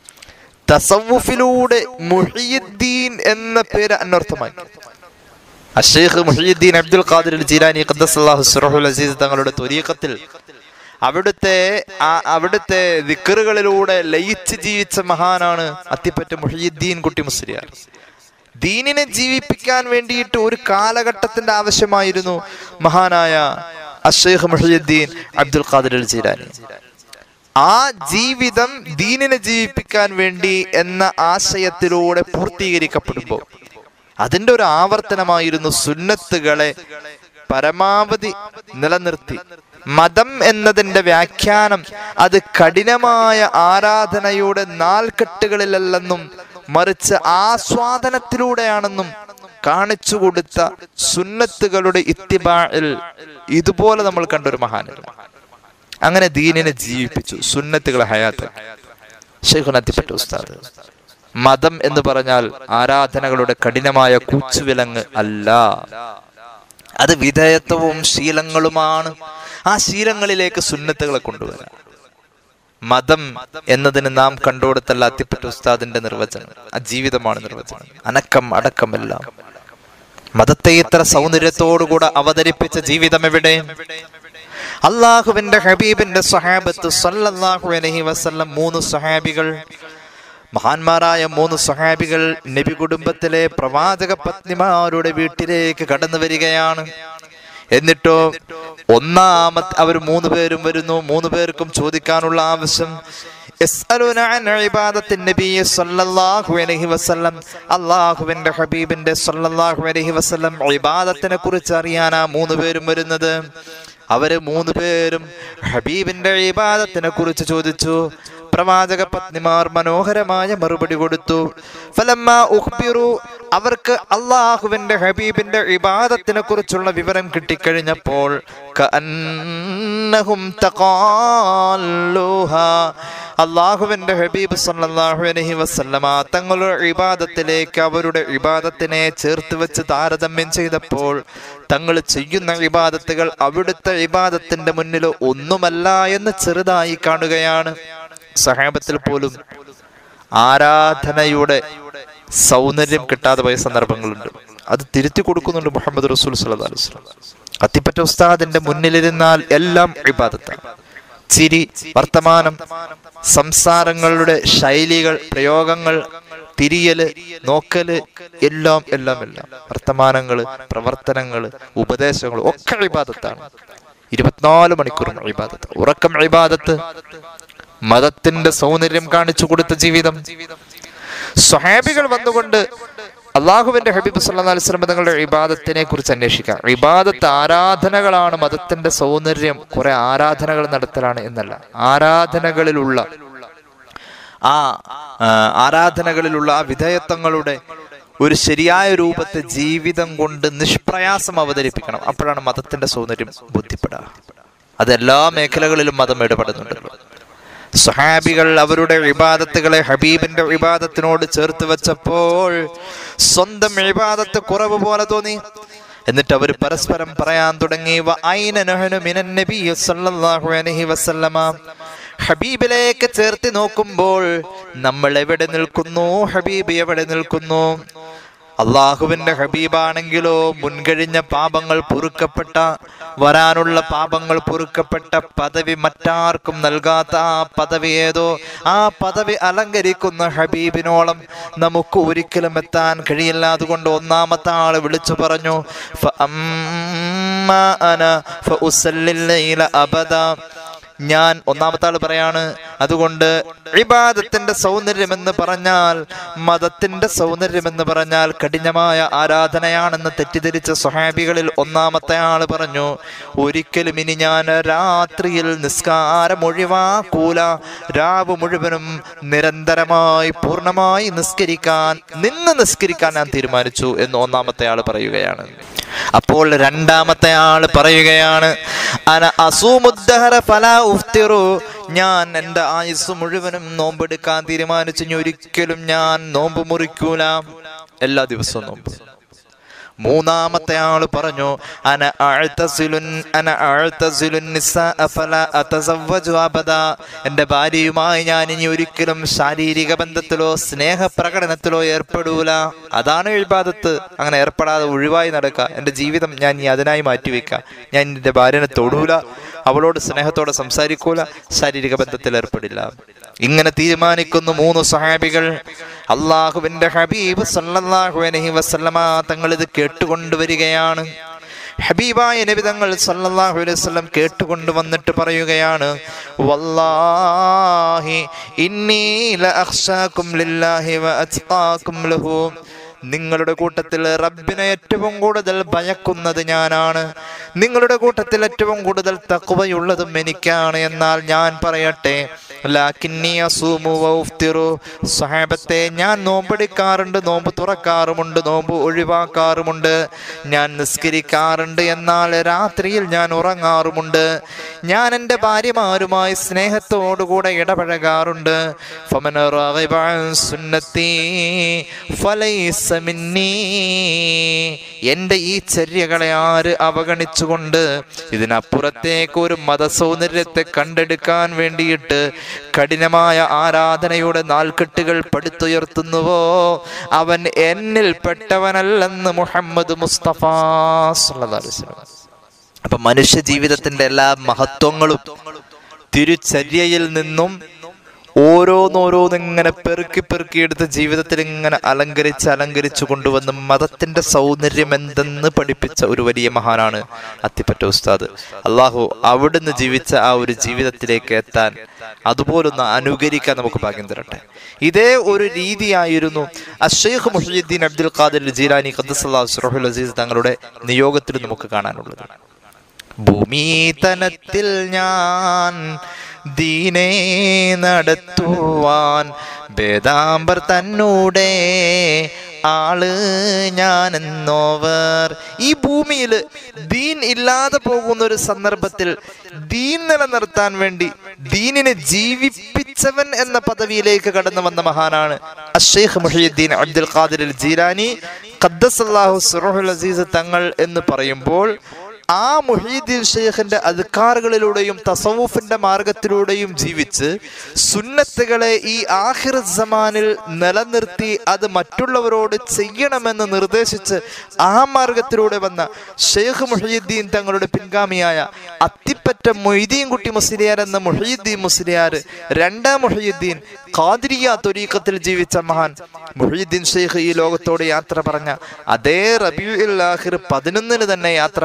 തസവുഫിലൂടെ മുഹിയുദ്ദീൻ എന്ന പേര് അന്വർത്ഥമാക്കി അഷേഖ് മുഹിയുദ്ദീൻ അബ്ദുൽ ഖാദിർ ജീലാനി ഖദ്ദസല്ലാഹു സുറഹുൽ അസീസ് തങ്ങളുടെ ത്വരീഖത്തിൽ അവിടുത്തെ ആ അവിടുത്തെ ദിക്കറുകളിലൂടെ ലയിച്ച് ജീവിച്ച മഹാനാണ് അത്തിപ്പറ്റ മുഹിയുദ്ദീൻ കുട്ടി മുസ്ലിയാർ ദീനിനെ ജീവിപ്പിക്കാൻ വേണ്ടിയിട്ട് ഒരു കാലഘട്ടത്തിന്റെ ആവശ്യമായിരുന്നു മഹാനായ അഷേഖ് മുഹിയുദ്ദീൻ അബ്ദുൽ ഖാദിർ അൽ ജീലാനി ആ ജീവിതം ദീനിനെ ജീവിപ്പിക്കാൻ വേണ്ടി എന്ന ആശയത്തിലൂടെ പൂർത്തീകരിക്കപ്പെടുമ്പോൾ അതിന്റെ ഒരു ആവർത്തനമായിരുന്നു സുന്നത്തുകളെ പരമാവധി നിലനിർത്തി മതം എന്നതിന്റെ വ്യാഖ്യാനം അത് കഠിനമായ ആരാധനയുടെ നാൽക്കെട്ടുകളിലല്ലെന്നും മറിച്ച് ആസ്വാദനത്തിലൂടെയാണെന്നും കാണിച്ചു കൊടുത്ത സുന്നത്തുകളുടെ ഇത്തിബായിൽ ഇതുപോലെ നമ്മൾ കണ്ടൊരു മഹാനില്ല അങ്ങനെ ദീനിനെ ജീവിപ്പിച്ചു സുന്നത്തുകളെ ഹയാത്ത് ഷെയ്ഖുനത്തിപ്പറ്റ ഉസ്താദ് മതം എന്ന് പറഞ്ഞാൽ ആരാധനകളുടെ കഠിനമായ കൂച്ചുവിലങ്ങ് അല്ല അത് വിധേയത്വവും ശീലങ്ങളുമാണ് ആ ശീലങ്ങളിലേക്ക് സുന്നത്തുകളെ കൊണ്ടുവരാൻ മതം എന്നതിന് നാം കണ്ടുകൊടുത്തല്ല അത്തിപ്പറ്റ ഉസ്താദിന്റെ നിർവചനം ആ ജീവിതമാണ് നിർവചനം അനക്കം അടക്കമെല്ലാം മതത്തെ ഇത്ര സൗന്ദര്യത്തോടുകൂടെ അവതരിപ്പിച്ച ജീവിതം എവിടെ അള്ളാഹുവിന്റെ ഹബീബിന്റെ സഹാബത്ത് സല്ലല്ലാഹു അലൈഹി വസല്ലം മൂന്ന് സഹാബികൾ മഹാന്മാരായ മൂന്ന് സഹാബികൾ നബി കുടുംബത്തിലെ പ്രവാചക പത്നിമാരുടെ വീട്ടിലേക്ക് കടന്നു വരികയാണ് എന്നിട്ടോ ഒന്നാമത്തെ അവർ മൂന്ന് പേരും വരുന്നു മൂന്ന് പേർക്കും ചോദിക്കാനുള്ള ആവശ്യം യസ്അലൂന അൻ ഇബാദത്തിൻ നബിയ്യ സ്വല്ലല്ലാഹു അലൈഹി വസല്ലം അല്ലാഹുവിന്റെ ഹബീബിന്റെ സ്വല്ലല്ലാഹു അലൈഹി വസല്ലം ഇബാദത്തിനെ കുറിച്ച് അറിയാനാ മൂന്ന് പേരും വരുന്നത് അവര് മൂന്ന് പേരും ഹബീബിന്റെ ഇബാദത്തിനെ കുറിച്ച് ചോദിച്ചു പ്രവാചക പത്നിമാർ മനോഹരമായ മറുപടി കൊടുത്തു ഫലമ്മ ഉഖ്ബിറു അവർക്ക് അള്ളാഹുവിന്റെ ഹബീബിന്റെ ഇബാദത്തിനെ കുറിച്ചുള്ള വിവരം കിട്ടിക്കഴിഞ്ഞപ്പോൾ കഅന്നഹും തഖാല്ലുഹാ. അള്ളാഹുവിന്റെ ഹബീബ് സല്ലല്ലാഹു അലൈഹി വസല്ലമ തങ്ങളുടെ ഇബാദത്തിലേക്ക് അവരുടെ ഇബാദത്തിനെ ചേർത്ത് വെച്ച് താരതമ്യം ചെയ്തപ്പോൾ തങ്ങൾ ചെയ്യുന്ന ഇബാദത്തുകൾ അവിടുത്തെ ഇബാദത്തിന്റെ മുന്നിൽ ഒന്നുമല്ല എന്ന് ചെറുതായി കാണുകയാണ് സഹാബത്തിൽ പോലും ആരാധനയുടെ സൗന്ദര്യം കിട്ടാതെ പോയ സന്ദർഭങ്ങളുണ്ട് അത് തിരുത്തി കൊടുക്കുന്നുണ്ട് മുഹമ്മദ് റസൂൽ സല്ലല്ലാഹു അലൈഹി വസല്ലം അത്തിപ്പറ്റ ഉസ്താദിന്റെ മുന്നിലിരുന്നാൽ എല്ലാം ഇബാദത്താണ് ചിരി വർത്തമാനം സംസാരങ്ങളുടെ ശൈലികൾ പ്രയോഗങ്ങൾ തിരിയല് നോക്കല് എല്ലാം എല്ലാം എല്ലാം വർത്തമാനങ്ങള് പ്രവർത്തനങ്ങള് ഉപദേശങ്ങൾ ഒക്കെ ഇബാദത്താണ് ഇരുപത്തിനാല് മണിക്കൂറും ഇബാദത്ത് ഉറക്കം ഇബാദത്ത് മതത്തിന്റെ സൗന്ദര്യം കാണിച്ചു കൊടുത്ത ജീവിതം സ്വഹാബികൾ വന്നുകൊണ്ട് അള്ളാഹുവിന്റെ ഹബീബ് സല്ലല്ലാഹു അലൈഹി വസല്ലം തങ്ങളുടെ ഇബാദത്തിനെ കുറിച്ച് അന്വേഷിക്കാം ഇബാദത്ത് ആരാധനകളാണ് മതത്തിന്റെ സൗന്ദര്യം കുറെ ആരാധനകൾ നടത്തലാണ് എന്നല്ല ആരാധനകളിലുള്ള ആ ആ, ആരാധനകളിലുള്ള ആ വിധേയത്വങ്ങളുടെ ഒരു ശരിയായ രൂപത്തെ ജീവിതം കൊണ്ട് നിഷ്പ്രയാസം അവതരിപ്പിക്കണം അപ്പോഴാണ് മതത്തിന്റെ സൗന്ദര്യം ബുദ്ധിപ്പെടുക അത് എല്ലാ മേഖലകളിലും മതം ഇടപെടുന്നുണ്ടല്ലോ സുഹാബികൾ അവരുടെ വിവാദത്തുകളെ ഹബീബിന്റെ വിവാദത്തിനോട് ചേർത്ത് വെച്ചപ്പോൾ സ്വന്തം വിവാദത്ത് കുറവ് പോലെ തോന്നി എന്നിട്ട് അവർ പരസ്പരം പറയാൻ തുടങ്ങി "വ അയ്ന നഹ്നു മിനൻ നബിയ്യി സ്വല്ലല്ലാഹു അലൈഹി വസല്ലമ ഹബീബിലേക്ക് ചേർത്ത് നോക്കുമ്പോൾ നമ്മൾ എവിടെ നിൽക്കുന്നു ഹബീബ് എവിടെ നിൽക്കുന്നു അള്ളാഹുവിന്റെ ഹബീബാണെങ്കിലോ മുൻകഴിഞ്ഞ പാപങ്ങൾ പൊറുക്കപ്പെട്ട വരാനുള്ള പാപങ്ങൾ പൊറുക്കപ്പെട്ട പദവി മറ്റാർക്കും നൽകാത്ത ആ പദവി ഏതോ ആ പദവി അലങ്കരിക്കുന്ന ഹബീബിനോളം നമുക്ക് ഒരിക്കലും എത്താൻ കഴിയില്ല അതുകൊണ്ട് ഒന്നാമത്തെ ആള് വിളിച്ചു പറഞ്ഞു "ഫഅമ്മാ അന ഫഉസല്ലിൽ ലൈല അബദാ." ഞാൻ ഒന്നാമത്തെ ആള് പറയാണ് അതുകൊണ്ട് ഇബാദത്തിന്റെ സൗന്ദര്യം എന്ന് പറഞ്ഞാൽ മതത്തിന്റെ സൗന്ദര്യം എന്ന് പറഞ്ഞാൽ കഠിനമായ ആരാധനയാണെന്ന് തെറ്റിദ്ധരിച്ച സ്വഹാബികളിൽ ഒന്നാമത്തെ ആള് പറഞ്ഞു ഒരിക്കലും ഇനി ഞാൻ രാത്രിയിൽ നിസ്കാരം ഒഴിവാക്കൂല രാവ് മുഴുവനും നിരന്തരമായി പൂർണ്ണമായി നിസ്കരിക്കാൻ നിന്ന് നിസ്കരിക്കാൻ ഞാൻ തീരുമാനിച്ചു എന്ന് ഒന്നാമത്തെ ആള് പറയുകയാണ് അപ്പോൾ രണ്ടാമത്തെ ആള് പറയുകയാണ് അന അസൂമുദ്ദഹറ ഫലാ ഉഫ്തിറു ഞാൻ എൻ്റെ ആയുസ് മുഴുവനും നോമ്പെടുക്കാൻ തീരുമാനിച്ചു ഇനി ഒരിക്കലും ഞാൻ നോമ്പ് മുറിക്കൂല എല്ലാ ദിവസവും നോമ്പ് മൂന്നാമത്തെ ആള് പറഞ്ഞു അന അഅ്തസിലുൻ അന അഅ്തസിലുൻ നിസ്സാഅ ഫലാ അതസവ്വജു അബദാ എൻ്റെ ഭാര്യയുമായി ഞാൻ ഇനി ഒരിക്കലും ശാരീരിക ബന്ധത്തിലോ സ്നേഹപ്രകടനത്തിലോ ഏർപ്പെടൂല അതാണ് ഇബാദത്ത് അങ്ങനെ ഏർപ്പെടാതെ ഒഴിവായി നടക്കുക എൻ്റെ ജീവിതം ഞാൻ ഇനി അതിനായി മാറ്റിവെക്കുക ഞാൻ എൻ്റെ ഭാര്യനെ തൊടൂല അവളോട് സ്നേഹത്തോടെ സംസാരിക്കൂല ശാരീരിക ബന്ധത്തിൽ ഏർപ്പെടില്ല ഇങ്ങനെ തീരുമാനിക്കുന്നു മൂന്ന് സഹാബികൾ അള്ളാഹുവിന്റെ ഹബീബ് സല്ലല്ലാഹു അലൈഹി വസല്ലമ തങ്ങൾ ഇത് കേട്ടുകൊണ്ടുവരികയാണ് ഹബീബായ നബി തങ്ങൾ സല്ലല്ലാഹു അലൈഹി വസല്ലം കേട്ടുകൊണ്ട് വന്നിട്ട് പറയുകയാണ് വല്ലാഹി ഇന്നി ലഅഖ്ശാകും ലില്ലാഹി വഅത്ഖാകും ലഹു നിങ്ങളുടെ കൂട്ടത്തിൽ റബ്ബിനെ ഏറ്റവും കൂടുതൽ ഭയക്കുന്നത് ഞാനാണ് നിങ്ങളുടെ കൂട്ടത്തിൽ ഏറ്റവും കൂടുതൽ തക്കുവയുള്ളതും എനിക്കാണ് എന്നാൽ ഞാൻ പറയട്ടെ ലാക്കിന്നി അസൂമു വൗഫ്തിറു സഹാബത്തെ ഞാൻ നോമ്പെടുക്കാറുണ്ട് നോമ്പ് തുറക്കാറുമുണ്ട് നോമ്പ് ഒഴിവാക്കാറുമുണ്ട് ഞാൻ നിസ്കരിക്കാറുണ്ട് എന്നാൽ രാത്രിയിൽ ഞാൻ ഉറങ്ങാറുമുണ്ട് ഞാൻ എൻ്റെ ഭാര്യമാരുമായി സ്നേഹത്തോടുകൂടെ ഇടപഴകാറുണ്ട് ഫമന റാഗിബ അൻ സുന്നത്തി ഫലൈസ മിന്നീ എൻ്റെ ഈ ചര്യകളെ ആര് അവഗണിച്ചുകൊണ്ട് ഇതിനപ്പുറത്തേക്ക് ഒരു മതസൗന്ദര്യത്തെ കണ്ടെടുക്കാൻ വേണ്ടിയിട്ട് കഠിനമായ ആരാധനയുടെ നാൽക്കെട്ടുകൾ പടുത്തുയർത്തുന്നുവോ അവൻ എന്നിൽ പെട്ടവനല്ലെന്ന് മുഹമ്മദ് മുസ്തഫ സല്ലല്ലാഹു അലൈഹി വസല്ലം. അപ്പൊ മനുഷ്യ ജീവിതത്തിന്റെ എല്ലാ മഹത്വങ്ങളും തിരുചര്യയിൽ നിന്നും ഓരോന്നോരോന്നിങ്ങനെ പെറുക്കി പെറുക്കി എടുത്ത് ജീവിതത്തിൽ ഇങ്ങനെ അലങ്കരിച്ച് അലങ്കരിച്ചു കൊണ്ടുവന്ന് മതത്തിന്റെ സൗന്ദര്യം എന്തെന്ന് പഠിപ്പിച്ച ഒരു വലിയ മഹാനാണ് അത്തിപ്പറ്റ ഉസ്താദ് അള്ളാഹു അവിടുന്ന് ജീവിച്ച ആ ഒരു ജീവിതത്തിലേക്ക് എത്താൻ അതുപോലൊന്ന് അനുകരിക്കാൻ നമുക്ക് ഭാഗ്യം തരട്ടെ ഇതേ ഒരു രീതിയായിരുന്നു അഷേഖ് മുഹീദ്ദീൻ അബ്ദുൽ ഖാദിർ ജീലാനി ഖദ്ദസല്ലാഹു സുറഹുൽ അസീസ് തങ്ങളുടെ നിയോഗത്തിൽ നമുക്ക് കാണാനുള്ളത് ഭൂമിതനത്തിൽ ഞാൻ ദീനെ നടത്തുവാൻ വേദാംബർ തന്നൂടെ ആള് ഞാനെന്നോവർ ഈ ഭൂമിയിൽ ദീൻ ഇല്ലാതെ പോകുന്ന ഒരു സന്ദർഭത്തിൽ ദീൻ നിലനിർത്താൻ വേണ്ടി ദീനിനെ ജീവിപ്പിച്ചവൻ എന്ന പദവിയിലേക്ക് കടന്നു വന്ന മഹാനാണ് അഷേഖ് മുഹിയുദ്ദീൻ അബ്ദുൽ ഖാദിർ അൽ ജീലാനി ഖദ്ദസല്ലാഹു സുറഹുൽ അസീസ് തങ്ങൾ എന്ന് പറയുമ്പോൾ ആ മുഹീദ്ദീൻ ഷെയ്ഖിന്റെ അധികാറുകളിലൂടെയും തസവുഫിന്റെ മാർഗത്തിലൂടെയും ജീവിച്ച് സുന്നത്തുകളെ ഈ ആഹിർ സമാനിൽ നിലനിർത്തി അത് മറ്റുള്ളവരോട് ചെയ്യണമെന്ന് നിർദ്ദേശിച്ച് ആ മാർഗത്തിലൂടെ വന്ന ഷെയ്ഖ് മുഹീദ്ദീൻ തങ്ങളുടെ പിൻഗാമിയായ അത്തിപ്പറ്റ മൊയ്തീൻ കുട്ടി മുസ്ലിയാർ എന്ന മുഹീദ്ദീൻ മുസ്ലിയാർ രണ്ടാം മുഹീദ്ദീൻ ഖാദിരിയ തൊരീക്കത്തിൽ ജീവിച്ച മഹാൻ മുഹീദ്ദീൻ ഷെയ്ഖ് ഈ ലോകത്തോട് യാത്ര പറഞ്ഞ അതേ റബിയുൽ ആഹിർ പതിനൊന്നിന് തന്നെ യാത്ര പറഞ്ഞു എന്ന്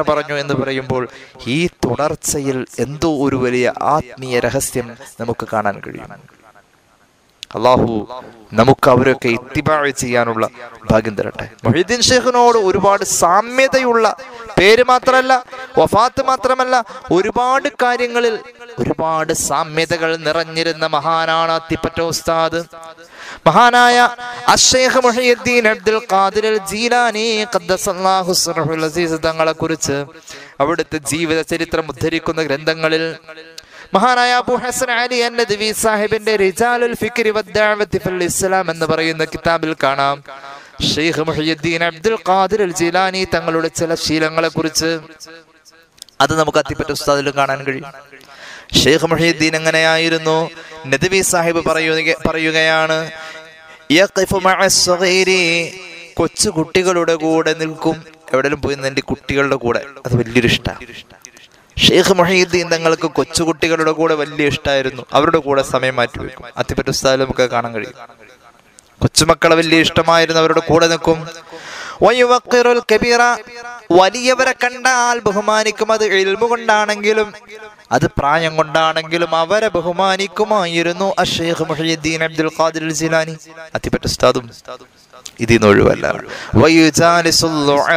എന്ന് പറയുമ്പോൾ ഈ തുടർച്ചയിൽ എന്തോ ഒരു വലിയ ആത്മീയ രഹസ്യം നമുക്ക് കാണാൻ കഴിയും അള്ളാഹു നമുക്ക് അവരൊക്കെ ഇത്തിബാഴ് ചെയ്യാനുള്ള ഭാഗ്യം തരട്ടെ മൊഹീദ്ദീൻ ഷേഖിനോട് ഒരുപാട് സാമ്യതയുള്ള പേര് മാത്രമല്ല വഫാത്ത് മാത്രമല്ല ഒരുപാട് കാര്യങ്ങളിൽ ഒരുപാട് സാമ്യതകൾ നിറഞ്ഞിരുന്ന മഹാനാണ് അത്തിപ്പറ്റ ഉസ്താദ് മഹാനായ അഷേഖ് മുഹീദ്ദീൻ അബ്ദുൽ ഖാദിർ അൽ ജീലാനി ഖദ്ദസല്ലാഹു സിറഹുൽ അസീസ് തങ്ങളെ കുറിച്ച് അവിടുത്തെ ജീവിത ചരിത്രം ഉദ്ധരിക്കുന്ന ഗ്രന്ഥങ്ങളിൽ മഹാനായ അബു ഹസൻ അലി അന്നദ്വി സാഹിബിന്റെ റിജാലുൽ ഫിക്രി വദ്ദഅവത്തി ഫിൽ ഇസ്ലാം എന്ന് പറയുന്ന കിതാബിൽ കാണാം ഷെയ്ഖ് മുഹിയുദ്ദീൻ അബ്ദുൽ ഖാദിർ അൽ ജിലാനി തങ്ങളുടെ ചില ശീലങ്ങളെ കുറിച്ച് അത് നമുക്ക് അത്തിപ്പറ്റ ഉസ്താദിലും കാണാൻ കഴിയും ഷെയ്ഖ് മുഹിയുദ്ദീൻ എങ്ങനെയായിരുന്നു നദ്വി സാഹിബ് പറയുക പറയുകയാണ് യഖിഫു മഅ സ്വഗീരി കൊച്ചു കുട്ടികളുടെ കൂടെ നിൽക്കും എവിടെയും പോയി നിന്ന് എൻ്റെ കുട്ടികളുടെ കൂടെ അത് വലിയൊരു ഇഷ്ടമാണ് ഷെയ്ഖ് മൊഹീദ്ദീൻ തങ്ങൾക്ക് കൊച്ചുകുട്ടികളുടെ കൂടെ വലിയ ഇഷ്ടമായിരുന്നു അവരുടെ കൂടെ സമയം മാറ്റി വെക്കും അത്തിപ്പറ്റ ഉസ്താദിൽ നമുക്ക് കാണാൻ കഴിയും കൊച്ചുമക്കളെ വലിയ ഇഷ്ടമായിരുന്നു അവരുടെ കൂടെ നിൽക്കും വയുവക്കിറുൽ കബീറ വലിയവരെ കണ്ടാൽ ബഹുമാനിക്കും അത് എൽമു കൊണ്ടാണെങ്കിലും അത് പ്രായം കൊണ്ടാണെങ്കിലും അവരെ ബഹുമാനിക്കുമായിരുന്നു അഷേഖ് മുഹീദ്ദീൻ അബ്ദുൽ ഖാദിർ ജിലാനി അത്തിപ്പറ്റ ഉസ്താദും ഇതിൽ നിന്ന് ഒഴിവല്ല വയുജാലിസുൽ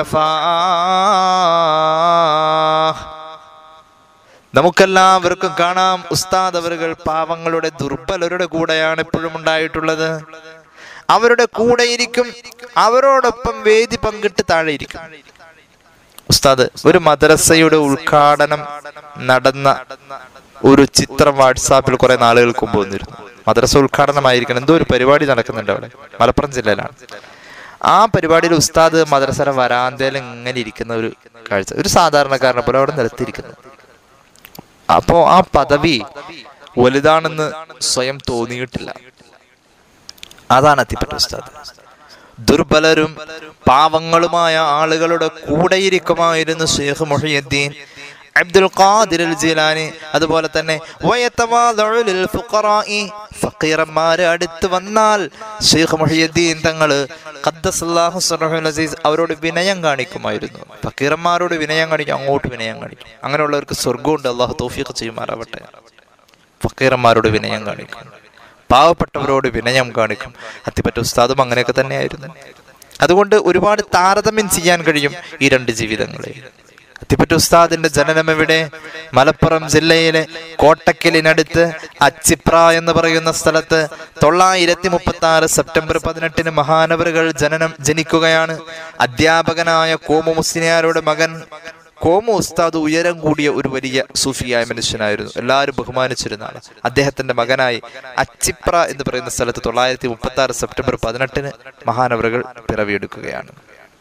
ളുഅഫാ നമുക്കെല്ലാവർക്കും കാണാം ഉസ്താദ് അവറുകൾ പാവങ്ങളുടെ ദുർബലരുടെ കൂടെയാണ് എപ്പോഴും ഉണ്ടായിട്ടുള്ളത് അവരുടെ കൂടെ ഇരിക്കും അവരോടൊപ്പം വേദി പങ്കിട്ട് താഴെ ഇരിക്കും ഉസ്താദ് ഒരു മദ്രസയുടെ ഉദ്ഘാടനം നടന്ന ഒരു ചിത്രം വാട്സാപ്പിൽ കുറെ നാളുകൾക്ക് മുമ്പ് വന്നിരുന്നു മദ്രസ ഉദ്ഘാടനമായിരിക്കണം എന്തോ ഒരു പരിപാടി നടക്കുന്നുണ്ട് അവിടെ മലപ്പുറം ജില്ലയിലാണ് ആ പരിപാടിയിൽ ഉസ്താദ് മദ്രസയുടെ വരാന്തയിൽ ഇങ്ങനെ ഇരിക്കുന്ന ഒരു കാഴ്ച ഒരു സാധാരണക്കാരനെ പോലെ അവിടെ നിലത്തിരിക്കുന്നു അപ്പോ ആ പദവി വലുതാണെന്ന് സ്വയം തോന്നിയിട്ടില്ല അതാണ് അത്തിപ്പറ്റ ഉസ്താദ് ദുർബലരും പാവങ്ങളുമായ ആളുകളുടെ കൂടെയിരിക്കുമായിരുന്നു ഷെയ്ഖ് മുഹിയുദ്ദീൻ അബ്ദുൽ ഖാദിർ അൽ ജീലാനി അതുപോലെ തന്നെ വയതവാദഉ ലിൽ ഫുഖറാഇ ഫഖീറന്മാരെ അടുത്ത് വന്നാൽ ഷെയ്ഖ് മുഹിയുദ്ദീൻ തങ്ങള് ഖദ്ദസല്ലാഹു സറഹുൽ അസീസ് അവരോട് വിനയം കാണിക്കുമായിരുന്നു ഫക്കീറന്മാരോട് വിനയം കാണിക്കും അങ്ങോട്ട് വിനയം കാണിക്കും അങ്ങനെയുള്ളവർക്ക് സ്വർഗമുണ്ട് അള്ളാഹു തൗഫീഖ് ചെയ്യുമാറാവട്ടെ ഫക്കീറന്മാരോട് വിനയം കാണിക്കും പാവപ്പെട്ടവരോട് വിനയം കാണിക്കും അത്തിപ്പറ്റ ഉസ്താദും അങ്ങനെയൊക്കെ തന്നെയായിരുന്നു അതുകൊണ്ട് ഒരുപാട് താരതമ്യം ചെയ്യാൻ കഴിയും ഈ രണ്ട് ജീവിതങ്ങളെ അത്തിപ്പറ്റ ഉസ്താദിന്റെ ജനനം എവിടെ മലപ്പുറം ജില്ലയിലെ കോട്ടക്കലിനടുത്ത് അച്ചിപ്ര എന്ന് പറയുന്ന സ്ഥലത്ത് തൊള്ളായിരത്തി മുപ്പത്തി ആറ് സെപ്റ്റംബർ പതിനെട്ടിന് മഹാനവറുകൾ ജനനം ജനിക്കുകയാണ് അധ്യാപകനായ കോമു മുസ്ലിയാരുടെ മകൻ കോമു ഉസ്താദ് ഉയരം കൂടിയ ഒരു വലിയ സൂഫിയായ മനുഷ്യനായിരുന്നു എല്ലാവരും ബഹുമാനിച്ചിരുന്ന ആള് അദ്ദേഹത്തിന്റെ മകനായി അച്ചിപ്ര എന്ന് പറയുന്ന സ്ഥലത്ത് തൊള്ളായിരത്തി മുപ്പത്തി ആറ് സെപ്റ്റംബർ പതിനെട്ടിന് മഹാനവറുകൾ പിറവിയെടുക്കുകയാണ്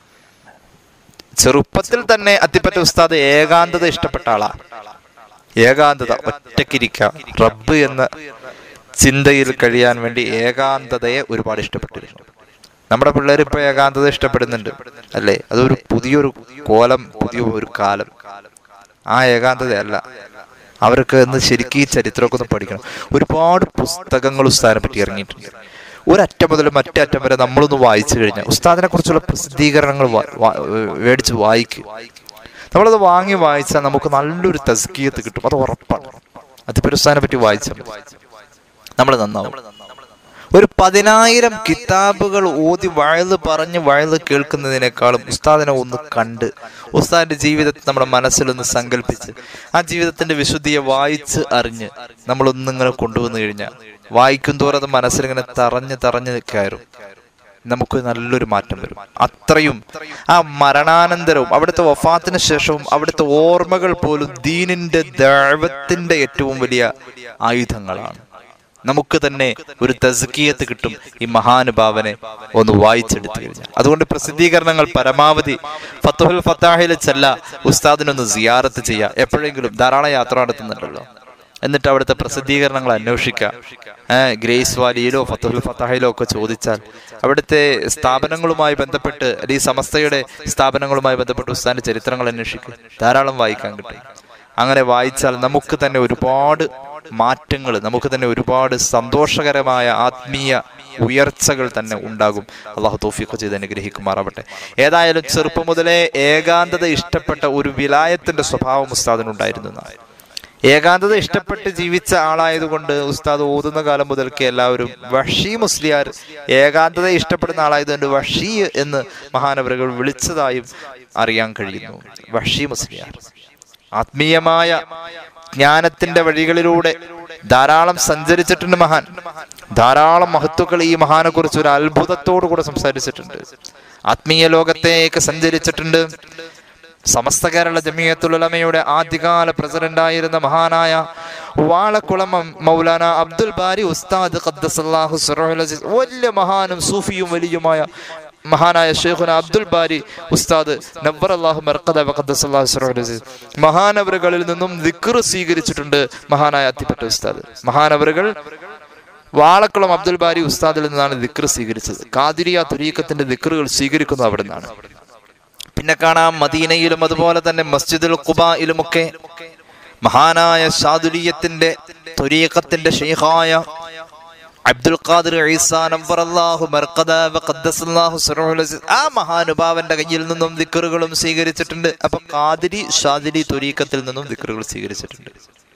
ചെറുപ്പത്തിൽ തന്നെ അത്തിപ്പറ്റ ഉസ്താദ് ഏകാന്തത ഇഷ്ടപ്പെട്ട ആളാ ഏകാന്തത ഒറ്റക്കിരിക്കാം റബ്ബ് എന്ന ചിന്തയിൽ കഴിയാൻ വേണ്ടി ഏകാന്തതയെ ഒരുപാട് ഇഷ്ടപ്പെട്ടിരുന്നു നമ്മുടെ പിള്ളേർ ഇപ്പൊ ഏകാന്തത ഇഷ്ടപ്പെടുന്നുണ്ട് അല്ലേ അതൊരു പുതിയൊരു കോലം പുതിയ ഒരു കാലം ആ ഏകാന്തതയല്ല അവർക്ക് ഇന്ന് ശരിക്കും ഈ ചരിത്രമൊക്കെ ഒന്ന് പഠിക്കണം ഒരുപാട് പുസ്തകങ്ങൾ ഉസ്താദിനെ പറ്റി ഇറങ്ങിയിട്ടുണ്ട് ഒരറ്റം മുതൽ മറ്റേ അറ്റം വരെ നമ്മളൊന്ന് വായിച്ചു കഴിഞ്ഞാൽ ഉസ്താദിനെ കുറിച്ചുള്ള പ്രസിദ്ധീകരണങ്ങൾ വാ- വാ- മേടിച്ച് വായിക്കും നമ്മളത് വാങ്ങി വായിച്ചാൽ നമുക്ക് നല്ലൊരു തസ്കീയത്ത് കിട്ടും അത് ഉറപ്പാണ് അതിപ്പോ ഉസ്താദിനെ പറ്റി വായിച്ചാൽ നമ്മൾ നന്നാവും ഒരു പതിനായിരം കിതാബുകൾ ഓതി വയല് പറഞ്ഞ് വയല് കേൾക്കുന്നതിനേക്കാളും ഉസ്താദിനെ ഒന്ന് കണ്ട് ഉസ്താദിന്റെ ജീവിതത്തെ നമ്മുടെ മനസ്സിലൊന്ന് സങ്കല്പിച്ച് ആ ജീവിതത്തിന്റെ വിശുദ്ധിയെ വായിച്ച് അറിഞ്ഞ് നമ്മളൊന്നിങ്ങനെ കൊണ്ടുവന്നു കഴിഞ്ഞാൽ വായിക്കും തോറും അത് മനസ്സിലിങ്ങനെ തറഞ്ഞ് തറഞ്ഞ് കയറും നമുക്ക് നല്ലൊരു മാറ്റം വരും അത്രയും ആ മരണാനന്തരവും അവിടുത്തെ വഫാത്തിന് ശേഷവും അവിടുത്തെ ഓർമ്മകൾ പോലും ദീനിന്റെ ദൈവത്തിന്റെ ഏറ്റവും വലിയ ആയുധങ്ങളാണ് നമുക്ക് തന്നെ ഒരു തസ്കീയത്ത് കിട്ടും ഈ മഹാനുഭാവനെ ഒന്ന് വായിച്ചെടുത്തു കഴിഞ്ഞാൽ അതുകൊണ്ട് പ്രസിദ്ധീകരണങ്ങൾ പരമാവധി ഫത്തുഹുൽ ഫത്താഹിൽ ചെല്ല ഉസ്താദിനൊന്ന് സിയാറത്ത് ചെയ്യുക എപ്പോഴെങ്കിലും ധാരാളം യാത്ര നടത്തുന്നുണ്ടല്ലോ എന്നിട്ട് അവിടുത്തെ പ്രസിദ്ധീകരണങ്ങൾ അന്വേഷിക്കാം ഏഹ് ഗ്രേസ് വാലിയിലോ ഫത്തുഹുൽ ഫത്താഹിലോ ഒക്കെ ചോദിച്ചാൽ അവിടുത്തെ സ്ഥാപനങ്ങളുമായി ബന്ധപ്പെട്ട് അല്ലെങ്കിൽ സമസ്തയുടെ സ്ഥാപനങ്ങളുമായി ബന്ധപ്പെട്ട് ഉസ്താദിന്റെ ചരിത്രങ്ങൾ അന്വേഷിക്കും ധാരാളം വായിക്കാൻ കിട്ടും അങ്ങനെ വായിച്ചാൽ നമുക്ക് തന്നെ ഒരുപാട് മാറ്റങ്ങൾ നമുക്ക് തന്നെ ഒരുപാട് സന്തോഷകരമായ ആത്മീയ ഉയർച്ചകൾ തന്നെ ഉണ്ടാകും അള്ളാഹു തോഫിക്ക് ചെയ്ത് അനുഗ്രഹിക്കുമാറാവട്ടെ ഏതായാലും ചെറുപ്പം മുതലേ ഏകാന്തത ഇഷ്ടപ്പെട്ട ഒരു വിലായത്തിന്റെ സ്വഭാവം ഉസ്താദിനുണ്ടായിരുന്നു എന്നാണ് ഏകാന്തത ഇഷ്ടപ്പെട്ട് ജീവിച്ച ആളായതുകൊണ്ട് ഉസ്താദ് ഓതുന്ന കാലം മുതൽക്ക് എല്ലാവരും വഷി മുസ്ലിയാർ ഏകാന്തത ഇഷ്ടപ്പെടുന്ന ആളായതുകൊണ്ട് വഷി എന്ന് മഹാനവറുകൾ വിളിച്ചതായും അറിയാൻ കഴിയുന്നു വഷി മുസ്ലിയാർ ആത്മീയമായ ജ്ഞാനത്തിന്റെ വഴികളിലൂടെ ധാരാളം സഞ്ചരിച്ചിട്ടുണ്ട് മഹാൻ ധാരാളം മഹത്വക്കൾ ഈ മഹാനെ കുറിച്ച് ഒരു അത്ഭുതത്തോടു കൂടെ സംസാരിച്ചിട്ടുണ്ട് ആത്മീയ ലോകത്തേക്ക് സഞ്ചരിച്ചിട്ടുണ്ട് സമസ്ത കേരള ജമിയത്തുലമയുടെ ആദ്യകാല പ്രസിഡന്റായിരുന്ന മഹാനായ വാളക്കുളം മൗലാന അബ്ദുൽ ബാരി ഉസ്താദ് ഖദ്ദസല്ലാഹു സിറഹുൽ അസീസ് വലിയ മഹാനും സൂഫിയും വലിയുമായ മഹാനായ ഷെയ്ഖുന അബ്ദുൽ ബാരി ഉസ്താദ് നബ്ബർ അള്ളാഹു മർക്കദ ഖദ്ദസല്ലാഹു സിറഹുൽ അസീസ് മഹാനവറുകളിൽ നിന്നും ദിക്ർ സ്വീകരിച്ചിട്ടുണ്ട് മഹാനായ അത്തിപ്പറ്റ ഉസ്താദ് മഹാനവറുകൾ വാളക്കുളം അബ്ദുൽ ബാരി ഉസ്താദിൽ നിന്നാണ് ദിക്ർ സ്വീകരിച്ചത് കാതിരിയ തുരീക്കത്തിന്റെ ദിക്റുകൾ സ്വീകരിക്കുന്നത് അവിടെ നിന്നാണ് പിന്നെ കാണാം മദീനയിലും അതുപോലെ തന്നെ മസ്ജിദുൽ ഖുബയിലുമൊക്കെ മഹാനായ ഷാദുലിയത്തിന്റെ ത്വരീഖത്തിന്റെ ഷെയ്ഖായ അബ്ദുൽ ഖാദിർ ഈസാ നമ്പറല്ലാഹു മർഖദ വഖദ്ദസല്ലാഹു സിറഹുൽ അസീസ് ആ മഹാനുഭാവന്റെ കയ്യിൽ നിന്നും ദിക്റുകളും സ്വീകരിച്ചിട്ടുണ്ട് അപ്പൊ ഖാദിരി ഷാദിലി ത്വരീഖത്തിൽ നിന്നും ദിക്റുകൾ സ്വീകരിച്ചിട്ടുണ്ട്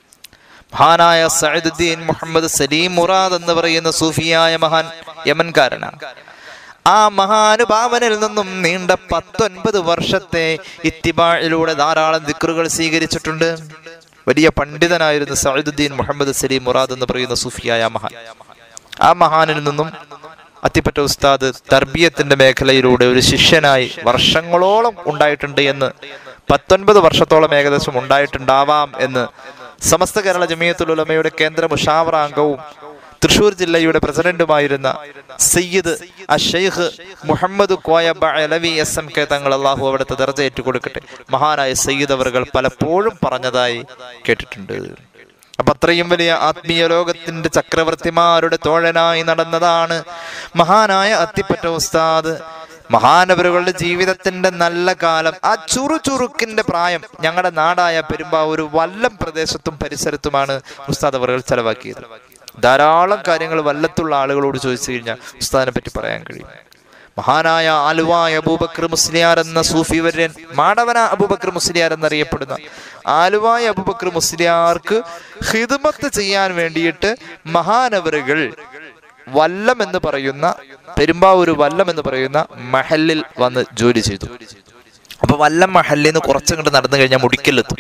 മഹാനായ സഅദുദ്ദീൻ മുഹമ്മദ് സലീം മുറാദ് എന്ന് പറയുന്ന സൂഫിയായ മഹാൻ യമൻകാരനാണ് ആ മഹാനുഭാവനിൽ നിന്നും നീണ്ട പത്തൊൻപത് വർഷത്തെ ഇത്തിബാഴിലൂടെ ധാരാളം ദിക്റുകൾ സ്വീകരിച്ചിട്ടുണ്ട് വലിയ പണ്ഡിതനായിരുന്നു സഅദുദ്ദീൻ മുഹമ്മദ് സലീം മുറാദ് എന്ന് പറയുന്ന സൂഫിയായ മഹാൻ ആ മഹാനിൽ നിന്നും അത്തിപ്പറ്റ ഉസ്താദ് തർബിയത്തിന്റെ മേഖലയിലൂടെ ഒരു ശിഷ്യനായി വർഷങ്ങളോളം ഉണ്ടായിട്ടുണ്ട് എന്ന് പത്തൊൻപത് വർഷത്തോളം ഏകദേശം ഉണ്ടായിട്ടുണ്ടാവാം എന്ന് സമസ്ത കേരള ജമിയത്തുൽ ഉലമയുടെ കേന്ദ്ര മുഷാവറ അംഗവും തൃശൂർ ജില്ലയുടെ പ്രസിഡന്റുമായിരുന്ന Sayyid Ashaikh Muhammad Koya Alavi S M K Thangal Allahu അവിടുത്തെ ദർജ ഏറ്റുകൊടുക്കട്ടെ മഹാനായ സയ്യിദ് അവറുകൾ പലപ്പോഴും പറഞ്ഞതായി കേട്ടിട്ടുണ്ട് അപ്പൊ അത്രയും വലിയ ആത്മീയ ലോകത്തിന്റെ ചക്രവർത്തിമാരുടെ തോഴനായി നടന്നതാണ് മഹാനായ അത്തിപ്പറ്റ ഉസ്താദ് മഹാനവരുകളുടെ ജീവിതത്തിന്റെ നല്ല കാലം ആ ചുറുചുറുക്കിന്റെ പ്രായം ഞങ്ങളുടെ നാടായ പെരുമ്പാവൂർ വല്ലം പ്രദേശത്തും പരിസരത്തുമാണ് ഉസ്താദ് അവറുകൾ ചെലവാക്കിയത് ധാരാളം കാര്യങ്ങൾ വല്ലത്തുള്ള ആളുകളോട് ചോദിച്ചു കഴിഞ്ഞാൽ ഉസ്താദിനെ പറ്റി പറയാൻ കഴിയും മഹാനായ ആലുവായ അബൂബക്കർ മുസ്ലിയാർ എന്ന സൂഫി വര്യൻ മാടവന അബൂബക്കർ മുസ്ലിയാർ എന്നറിയപ്പെടുന്ന ആലുവായ അബൂബക്കർ മുസ്ലിയാർക്ക് ഹിദ്മത്ത് ചെയ്യാൻ വേണ്ടിയിട്ട് മഹാനവറുകൾ വല്ലം എന്ന് പറയുന്ന പെരുമ്പാവൂർ വല്ലം എന്ന് പറയുന്ന മഹലിൽ വന്ന് ജോലി ചെയ്തു അപ്പൊ വല്ലം മഹലിൽ നിന്ന് കുറച്ചങ്ങോട്ട് നടന്നു കഴിഞ്ഞാൽ മുടിക്കലെത്തും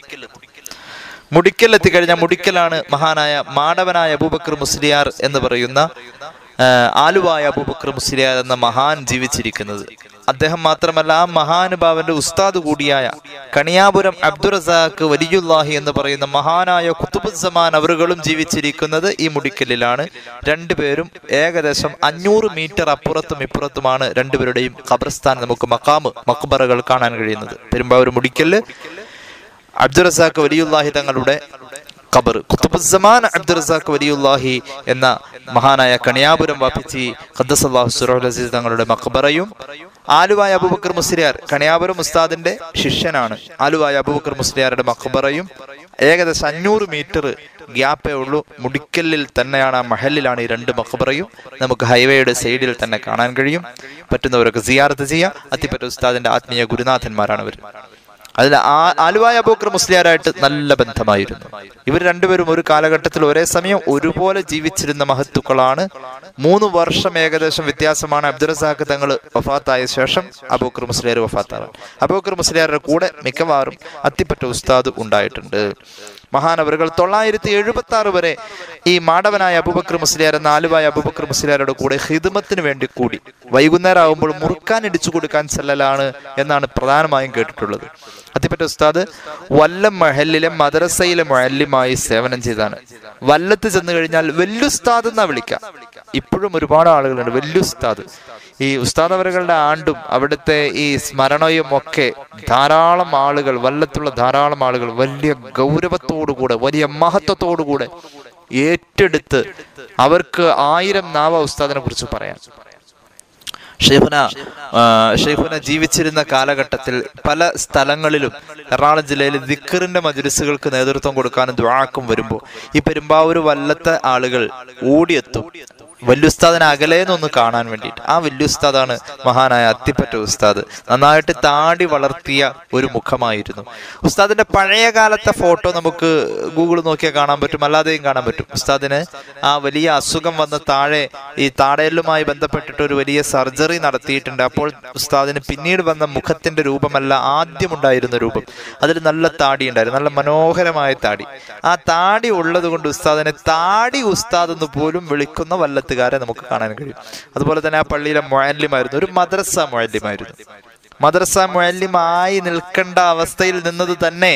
മുടിക്കൽ എത്തിക്കഴിഞ്ഞാൽ മുടിക്കലാണ് മഹാനായ മാടവനായ അബൂബക്കർ മുസ്ലിയാർ എന്ന് പറയുന്ന ആ, ആലുവായ അബൂബക്കർ മുസ്ലിയാർ എന്ന മഹാൻ ജീവിച്ചിരിക്കുന്നത് അദ്ദേഹം മാത്രമല്ല ആ മഹാനുഭാവന്റെ ഉസ്താദ് കൂടിയായ കണിയാപുരം അബ്ദുറസാഖ് വലിയുല്ലാഹി എന്ന് പറയുന്ന മഹാനായ കുത്തുബുസമാൻ അവറുകളും ജീവിച്ചിരിക്കുന്നത് ഈ മുടിക്കലിലാണ് രണ്ടുപേരും ഏകദേശം അഞ്ഞൂറ് മീറ്റർ അപ്പുറത്തും ഇപ്പുറത്തുമാണ് രണ്ടുപേരുടെയും ഖബർസ്ഥാൻ നമുക്ക് മക്കാമ് മക്ബറകൾ കാണാൻ കഴിയുന്നത് പെരുമ്പാവൂർ മുടിക്കല് അബ്ദുറസാഖ് വലിയുല്ലാഹി തങ്ങളുടെ ഖബർ കുത്തുബുസമാൻ അബ്ദുറസാഖ് വലിയുല്ലാഹി എന്ന മഹാനായ കണിയാപുരം വാപ്പിച്ചി ഖദ്ദസല്ലാഹു സുറഹുൽ അസീസ് തങ്ങളുടെ മക്ബറയും ആലുവായ അബൂബക്കർ മുസ്ലിയാർ കണിയാപുരം ഉസ്താദിന്റെ ശിഷ്യനാണ് ആലുവായ അബൂബക്കർ മുസ്ലിയാരുടെ മക്ബറയും ഏകദേശം അഞ്ഞൂറ് മീറ്റർ ഗ്യാപ്പേ ഉള്ളൂ മുടിക്കലിൽ തന്നെയാണ് ആ മഹലിലാണ് ഈ രണ്ട് മക്ബറയും നമുക്ക് ഹൈവേയുടെ സൈഡിൽ തന്നെ കാണാൻ കഴിയും പറ്റുന്നവരൊക്കെ സിയാറത്ത് ചെയ്യാം അത്തിപ്പറ്റ ഉസ്താദിന്റെ ആത്മീയ ഗുരുനാഥന്മാരാണ് അവർ അതിൽ ആ ആലുവായ അബൂക്കർ മുസ്ലിയാരായിട്ട് നല്ല ബന്ധമായിരുന്നു ഇവർ രണ്ടുപേരും ഒരു കാലഘട്ടത്തിൽ ഒരേ സമയം ഒരുപോലെ ജീവിച്ചിരുന്ന മഹത്തുക്കളാണ് മൂന്ന് വർഷം ഏകദേശം വ്യത്യാസമാണ് അബ്ദുറസാഖ് തങ്ങൾ വഫാത്തായ ശേഷം അബൂക്കർ മുസ്ലിയാർ വഫാത്താവാൻ അബൂക്കർ മുസ്ലിയാരുടെ കൂടെ മിക്കവാറും അത്തിപ്പറ്റ ഉസ്താദ് ഉണ്ടായിട്ടുണ്ട് മഹാനവറുകൾ തൊള്ളായിരത്തി എഴുപത്തി ആറ് വരെ ഈ മാടവനായ അബൂബക്കർ മുസ്ലിയാർ എന്ന ആലുവായ അബൂബക്കർ മുസ്ലിയാരുടെ കൂടെ ഹിദമത്തിന് വേണ്ടി കൂടി വൈകുന്നേരം ആകുമ്പോൾ മുറുക്കാൻ ഇടിച്ചു കൊടുക്കാൻ ചെല്ലലാണ് എന്നാണ് പ്രധാനമായും കേട്ടിട്ടുള്ളത് അത്തിപ്പറ്റ ഉസ്താദ് വല്ലം മഹലിലെ മദ്രസയിലെ മഹല്യമായി സേവനം ചെയ്താണ് വല്ലത്ത് ചെന്ന് കഴിഞ്ഞാൽ വെല്ലുസ്താദ് എന്നാ വിളിക്കാം ഇപ്പോഴും ഒരുപാട് ആളുകളുണ്ട് വെല്ലുസ്താദ് ഈ ഉസ്താദ് അവരുകളുടെ ആണ്ടും അവിടുത്തെ ഈ സ്മരണയും ഒക്കെ ധാരാളം ആളുകൾ വല്ലത്തുള്ള ധാരാളം ആളുകൾ വലിയ ഗൗരവത്തോടുകൂടെ വലിയ മഹത്വത്തോടുകൂടെ ഏറ്റെടുത്ത് അവർക്ക് ആയിരം നാവ ഉസ്താദിനെ കുറിച്ച് പറയാം ഷെയ്ഖുന ആ, ഷെയ്ഖുന ജീവിച്ചിരുന്ന കാലഘട്ടത്തിൽ പല സ്ഥലങ്ങളിലും എറണാകുളം ജില്ലയിൽ ദിക്കറിന്റെ മജുലിസുകൾക്ക് നേതൃത്വം കൊടുക്കാനും ദ്വാക്കും വരുമ്പോൾ ഈ പെരുമ്പാവൂർ വല്ലത്തെ ആളുകൾ ഓടിയെത്തും വല്യ ഉസ്താദിനെ അകലേന്നൊന്ന് കാണാൻ വേണ്ടിയിട്ട് ആ വല്യ ഉസ്താദാണ് മഹാനായ അത്തിപ്പറ്റ ഉസ്താദ് നന്നായിട്ട് താടി വളർത്തിയ ഒരു മുഖമായിരുന്നു ഉസ്താദിന്റെ പഴയ കാലത്തെ ഫോട്ടോ നമുക്ക് ഗൂഗിൾ നോക്കിയാൽ കാണാൻ പറ്റും അല്ലാതെയും കാണാൻ പറ്റും ഉസ്താദിന് ആ വലിയ അസുഖം വന്ന് താഴെ ഈ താടയലുമായി ബന്ധപ്പെട്ടിട്ട് ഒരു വലിയ സർജറി നടത്തിയിട്ടുണ്ട് അപ്പോൾ ഉസ്താദിന് പിന്നീട് വന്ന മുഖത്തിന്റെ രൂപമല്ല ആദ്യം ഉണ്ടായിരുന്ന രൂപം അതിൽ നല്ല താടി ഉണ്ടായിരുന്നു നല്ല മനോഹരമായ താടി ആ താടി ഉള്ളത് കൊണ്ട് ഉസ്താദിനെ താടി ഉസ്താദ് എന്ന് പോലും വിളിക്കുന്ന വല്ലത്തുകാരെ നമുക്ക് കാണാൻ കഴിയും അതുപോലെ തന്നെ ആ പള്ളിയിലെ മൊയല്യമായിരുന്നു ഒരു മദ്രസ മൊയല്യമായിരുന്നു മദ്രസ മൊയല്യമായി നിൽക്കേണ്ട അവസ്ഥയിൽ നിന്നത് തന്നെ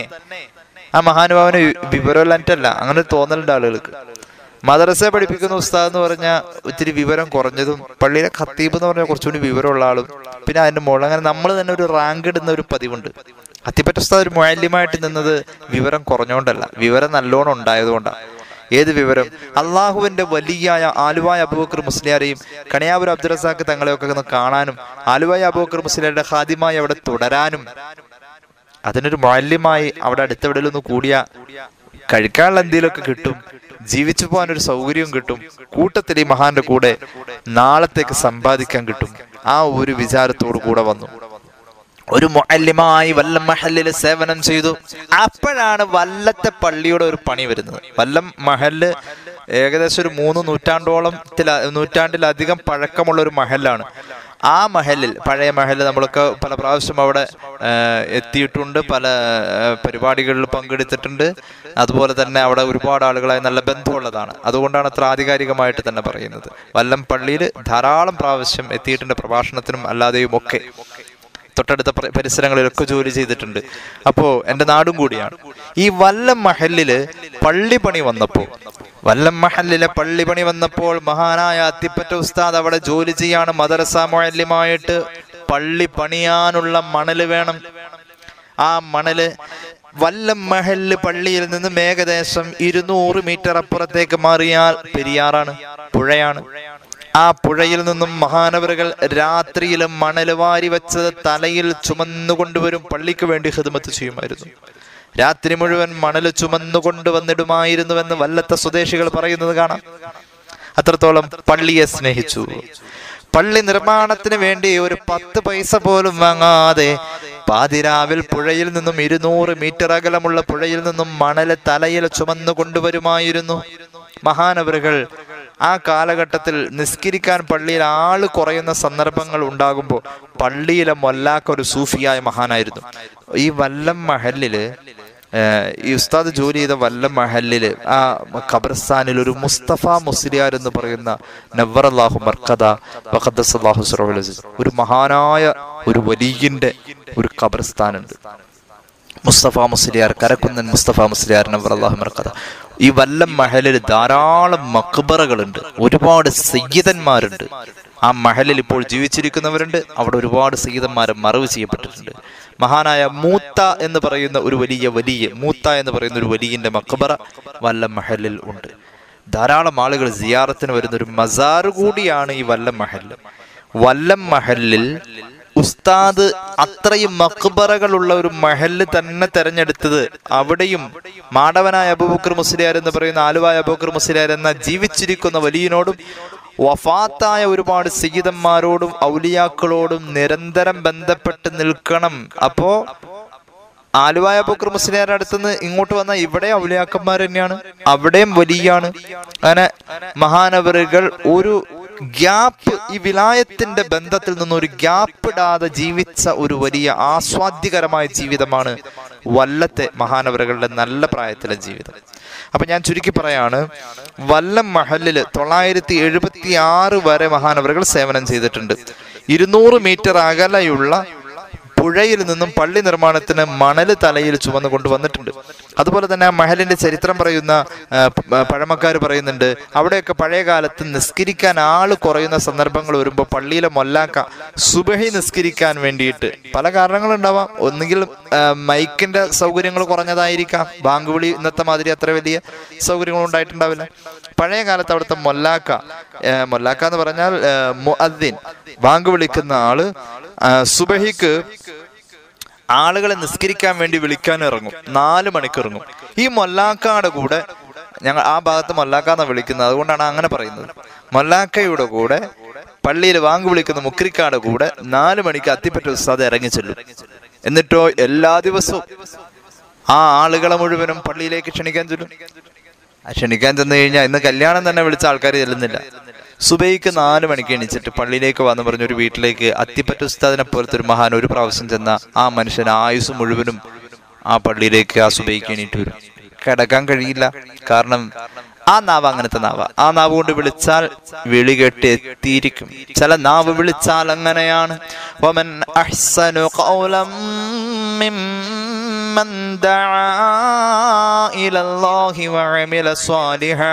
ആ മഹാനുഭാവന് വിവരമില്ലാറ്റല്ല അങ്ങനെ ഒരു തോന്നലുണ്ട് ആളുകൾക്ക് മദ്രസ പഠിപ്പിക്കുന്ന ഉസ്താദ് എന്ന് പറഞ്ഞാൽ ഇത്തിരി വിവരം കുറഞ്ഞതും പള്ളിയിലെ ഖത്തീബ് എന്ന് പറഞ്ഞാൽ കുറച്ചുകൂടി വിവരമുള്ള ആളും പിന്നെ അതിന്റെ മുകളിൽ അങ്ങനെ നമ്മൾ തന്നെ ഒരു റാങ്ക് ഇടുന്ന ഒരു പതിവുണ്ട് അത്തിപ്പറ്റ ഉസ്താദ് ഒരു മുഴല്യമായിട്ട് നിന്നത് വിവരം കുറഞ്ഞുകൊണ്ടല്ല വിവരം നല്ലോണം ഉണ്ടായതുകൊണ്ടാണ് ഏത് വിവരം അള്ളാഹുവിന്റെ വലിയായ ആലുവായ അബൂബക്കർ മുസ്ലിയാരെയും കണിയാപുരം അബ്ദുറസാഖ് തങ്ങളെയൊക്കെ ഒന്ന് കാണാനും ആലുവായ അബൂബക്കർ മുസ്ലിയാരുടെ ഖാദിമായി അവിടെ തുടരാനും അതിനൊരു മാല്യമായി അവിടെ അടുത്തെവിടെയൊന്ന് കൂടിയ കഴിക്കാനുള്ള എന്തെങ്കിലുമൊക്കെ കിട്ടും ജീവിച്ചു പോകാൻ ഒരു സൗകര്യവും കിട്ടും കൂട്ടത്തിൽ ഈ മഹാന്റെ കൂടെ നാളത്തേക്ക് സമ്പാദിക്കാൻ കിട്ടും ആ ഒരു വിചാരത്തോടു കൂടെ വന്നു ഒരു മുഅല്ലിമായി വല്ലം മഹല്ലില് സേവനം ചെയ്തു അപ്പോഴാണ് വല്ലത്തെ പള്ളിയുടെ ഒരു പണി വരുന്നത് വല്ലം മഹല്ല് ഏകദേശം ഒരു മൂന്ന് നൂറ്റാണ്ടോളം നൂറ്റാണ്ടിലധികം പഴക്കമുള്ള ഒരു മഹലാണ് ആ മഹലിൽ പഴയ മഹലിൽ നമ്മളൊക്കെ പല പ്രാവശ്യം അവിടെ ആ, എത്തിയിട്ടുണ്ട് പല ആ, പരിപാടികളിൽ പങ്കെടുത്തിട്ടുണ്ട് അതുപോലെ തന്നെ അവിടെ ഒരുപാട് ആളുകളായി നല്ല ബന്ധമുള്ളതാണ് അതുകൊണ്ടാണ് അത്ര ആധികാരികമായിട്ട് തന്നെ പറയുന്നത് വല്ലം പള്ളിയിൽ ധാരാളം പ്രാവശ്യം എത്തിയിട്ടുണ്ട് പ്രഭാഷണത്തിനും അല്ലാതെയും ഒക്കെ തൊട്ടടുത്ത പ്ര- പരിസരങ്ങളിലൊക്കെ ജോലി ചെയ്തിട്ടുണ്ട് അപ്പോ എന്റെ നാടും കൂടിയാണ് ഈ വല്ലം മഹലില് പള്ളി പണി വന്നപ്പോ വല്ലം മഹലിലെ പള്ളി പണി വന്നപ്പോൾ മഹാനായ അത്തിപ്പറ്റ ഉസ്താദ് അവിടെ ജോലി ചെയ്യാണ് മദരസ മുഴല്യമായിട്ട് പള്ളി പണിയാനുള്ള മണല് വേണം ആ മണല് വല്ലം മഹല് പള്ളിയിൽ നിന്നും ഏകദേശം ഇരുന്നൂറ് മീറ്റർ അപ്പുറത്തേക്ക് മാറിയാൽ പെരിയാറാണ് പുഴയാണ് ആ പുഴയിൽ നിന്നും മഹാനവറുകൾ രാത്രിയിൽ മണല് വാരി വെച്ചത് തലയിൽ ചുമന്നു കൊണ്ടുവരും പള്ളിക്ക് വേണ്ടി ഹിദ്മത്ത് ചെയ്യുമായിരുന്നു രാത്രി മുഴുവൻ മണല് ചുമന്നു കൊണ്ടുവന്നിടുമായിരുന്നുവെന്ന് വല്ലത്തെ സ്വദേശികൾ പറയുന്നത് കാണാം അത്രത്തോളം പള്ളിയെ സ്നേഹിച്ചു പള്ളി നിർമ്മാണത്തിന് വേണ്ടി ഒരു പത്ത് പൈസ പോലും വാങ്ങാതെ പാതിരാവിൽ പുഴയിൽ നിന്നും ഇരുന്നൂറ് മീറ്റർ അകലമുള്ള പുഴയിൽ നിന്നും മണല് തലയിൽ ചുമന്നു കൊണ്ടുവരുമായിരുന്നു മഹാനവറുകൾ ആ കാലഘട്ടത്തിൽ നിസ്കരിക്കാൻ പള്ളിയിൽ ആള് കുറയുന്ന സന്ദർഭങ്ങൾ ഉണ്ടാകുമ്പോൾ പള്ളിയിലെ മൊല്ലാക്ക ഒരു സൂഫിയായ മഹാനായിരുന്നു ഈ വല്ലം മഹലില് ഏഹ് ഈ ഉസ്താദ് ജോലി ചെയ്ത വല്ല മഹലില് ആ ഖബർസ്ഥാനിൽ ഒരു മുസ്തഫ മുസ്ലിയാർ എന്ന് പറയുന്ന നവർ അള്ളാഹു മർക്കദ വഖദ്ദസ് അല്ലാഹു സിറഹുൽ അസീസ്. ഒരു മഹാനായ ഒരു വലിയന്റെ ഒരു ഖബർസ്ഥാനുണ്ട് മുസ്തഫ മുസ്ലിയാർ കരക്കുന്നൻ മുസ്തഫ മുസ്ലിയാർ നവർ അള്ളാഹു മർക്കദ ഈ വല്ലം മഹലിൽ ധാരാളം മക്ബറകളുണ്ട് ഒരുപാട് സയ്യിദന്മാരുണ്ട് ആ മഹലിൽ ഇപ്പോൾ ജീവിച്ചിരിക്കുന്നവരുണ്ട് അവിടെ ഒരുപാട് സയ്യിദന്മാരെ മറവ് ചെയ്യപ്പെട്ടിട്ടുണ്ട് മഹാനായ മൂത്ത എന്ന് പറയുന്ന ഒരു വലിയ വലിയ മൂത്ത എന്ന് പറയുന്ന ഒരു വലിയന്റെ മക്ബറ വല്ലം മഹലിൽ ഉണ്ട് ധാരാളം ആളുകൾ സിയാറത്തിന് വരുന്ന ഒരു മസാറ് കൂടിയാണ് ഈ വല്ലം മഹല് വല്ലം മഹലിൽ ഉസ്താദ് അത്രയും മക്ബറകളുള്ള ഒരു മഹല് തന്നെ തെരഞ്ഞെടുത്തത് അവിടെയും മാടവനായ അബൂബക്കർ മുസ്ലിയാർ എന്ന് പറയുന്ന ആലുവായ അബൂബക്കർ മുസ്ലിയാർ എന്ന ജീവിച്ചിരിക്കുന്ന വലിയനോടും വഫാത്തായ ഒരുപാട് സീതന്മാരോടും ഔലിയാക്കളോടും നിരന്തരം ബന്ധപ്പെട്ട് നിൽക്കണം അപ്പോ ആലുവായ ബുക്കർ മുസ്ലിയാരുടെ അടുത്തുനിന്ന് ഇങ്ങോട്ട് വന്ന ഇവിടെ ഔലിയാക്കന്മാർ തന്നെയാണ് അവിടെയും വലിയാണ് അങ്ങനെ മഹാനവറുകൾ ഒരു ഗ്യാപ്പ് ഈ വിലായത്തിന്റെ ബന്ധത്തിൽ നിന്ന് ഒരു ഗ്യാപ്പ് ഇടാതെ ജീവിച്ച ഒരു വലിയ ആസ്വാദ്യകരമായ ജീവിതമാണ് വല്ലത്തെ മഹാനവറുകളുടെ നല്ല പ്രായത്തിലെ ജീവിതം അപ്പൊ ഞാൻ ചുരുക്കി പറയാണ് വല്ലം മഹലില് തൊള്ളായിരത്തി എഴുപത്തി ആറ് വരെ മഹാനവറുകൾ സേവനം ചെയ്തിട്ടുണ്ട് ഇരുന്നൂറ് മീറ്റർ അകലെയുള്ള പുഴയിൽ നിന്നും പള്ളി നിർമ്മാണത്തിന് മണല് തലയിൽ ചുമന്ന് കൊണ്ടുവന്നിട്ടുണ്ട് അതുപോലെ തന്നെ ആ മഹലിന്റെ ചരിത്രം പറയുന്ന പഴമക്കാർ പറയുന്നുണ്ട് അവിടെയൊക്കെ പഴയ കാലത്ത് നിസ്കരിക്കാൻ ആള് കുറയുന്ന സന്ദർഭങ്ങൾ വരുമ്പോൾ പള്ളിയിലെ മൊല്ലാക്ക സുബഹി നിസ്കരിക്കാൻ വേണ്ടിയിട്ട് പല കാരണങ്ങളുണ്ടാവാം ഒന്നുകിൽ ആ, മൈക്കിന്റെ സൗകര്യങ്ങൾ കുറഞ്ഞതായിരിക്കാം ബാങ്ക് വിളി ഇന്നത്തെ മാതിരി അത്ര വലിയ സൗകര്യങ്ങൾ ഉണ്ടായിട്ടുണ്ടാവില്ല പഴയ കാലത്ത് അവിടുത്തെ മൊല്ലാക്ക ഏ, മൊല്ലാക്ക എന്ന് പറഞ്ഞാൽ ഏ, മുഅദ്ദിൻ ബാങ്ക് വിളിക്കുന്ന ആള് ആ, സുബഹിക്ക് ആളുകളെ നിസ്കരിക്കാൻ വേണ്ടി വിളിക്കാൻ ഇറങ്ങും നാല് മണിക്ക് ഇറങ്ങും ഈ മൊല്ലാക്കാടെ കൂടെ ഞങ്ങൾ ആ ഭാഗത്ത് മൊല്ലാക്കാന്ന വിളിക്കുന്നത് അതുകൊണ്ടാണ് അങ്ങനെ പറയുന്നത് മൊല്ലാക്കയുടെ കൂടെ പള്ളിയിൽ വാങ്ങി വിളിക്കുന്ന മുക്രിക്കാട് കൂടെ നാല് മണിക്ക് അത്തിപ്പറ്റ ഉസ്താദ് ഇറങ്ങി ചെല്ലും എന്നിട്ടോ എല്ലാ ദിവസവും ആ ആളുകളെ മുഴുവനും പള്ളിയിലേക്ക് ക്ഷണിക്കാൻ ചെല്ലും ആ ക്ഷണിക്കാൻ ചെന്ന് കഴിഞ്ഞാൽ ഇന്ന് കല്യാണം തന്നെ വിളിച്ച ആൾക്കാർ ചെല്ലുന്നില്ല സുബൈക്ക് നാല് മണിക്ക് എണീച്ചിട്ട് പള്ളിയിലേക്ക് വന്ന് പറഞ്ഞ ഒരു വീട്ടിലേക്ക് അത്തിപ്പറ്റ ഉസ്താദിനെ പോലത്തെ ഒരു മഹാൻ ഒരു പ്രാവശ്യം ചെന്ന ആ മനുഷ്യൻ ആയുസ് മുഴുവനും ആ പള്ളിയിലേക്ക് ആ സുബൈക്ക് എണീറ്റ് വരും കിടക്കാൻ കഴിയില്ല കാരണം ആ നാവ് അങ്ങനത്തെ നാവ ആ നാവ് കൊണ്ട് വിളിച്ചാൽ വിളി കേട്ട് എത്തിയിരിക്കും ചില നാവ് വിളിച്ചാൽ അങ്ങനെയാണ് വമൻ അഹ്സനു ഖൗലം മിമ്മൻ ദആ ഇലല്ലാഹി വഅമില സ്വാലിഹാ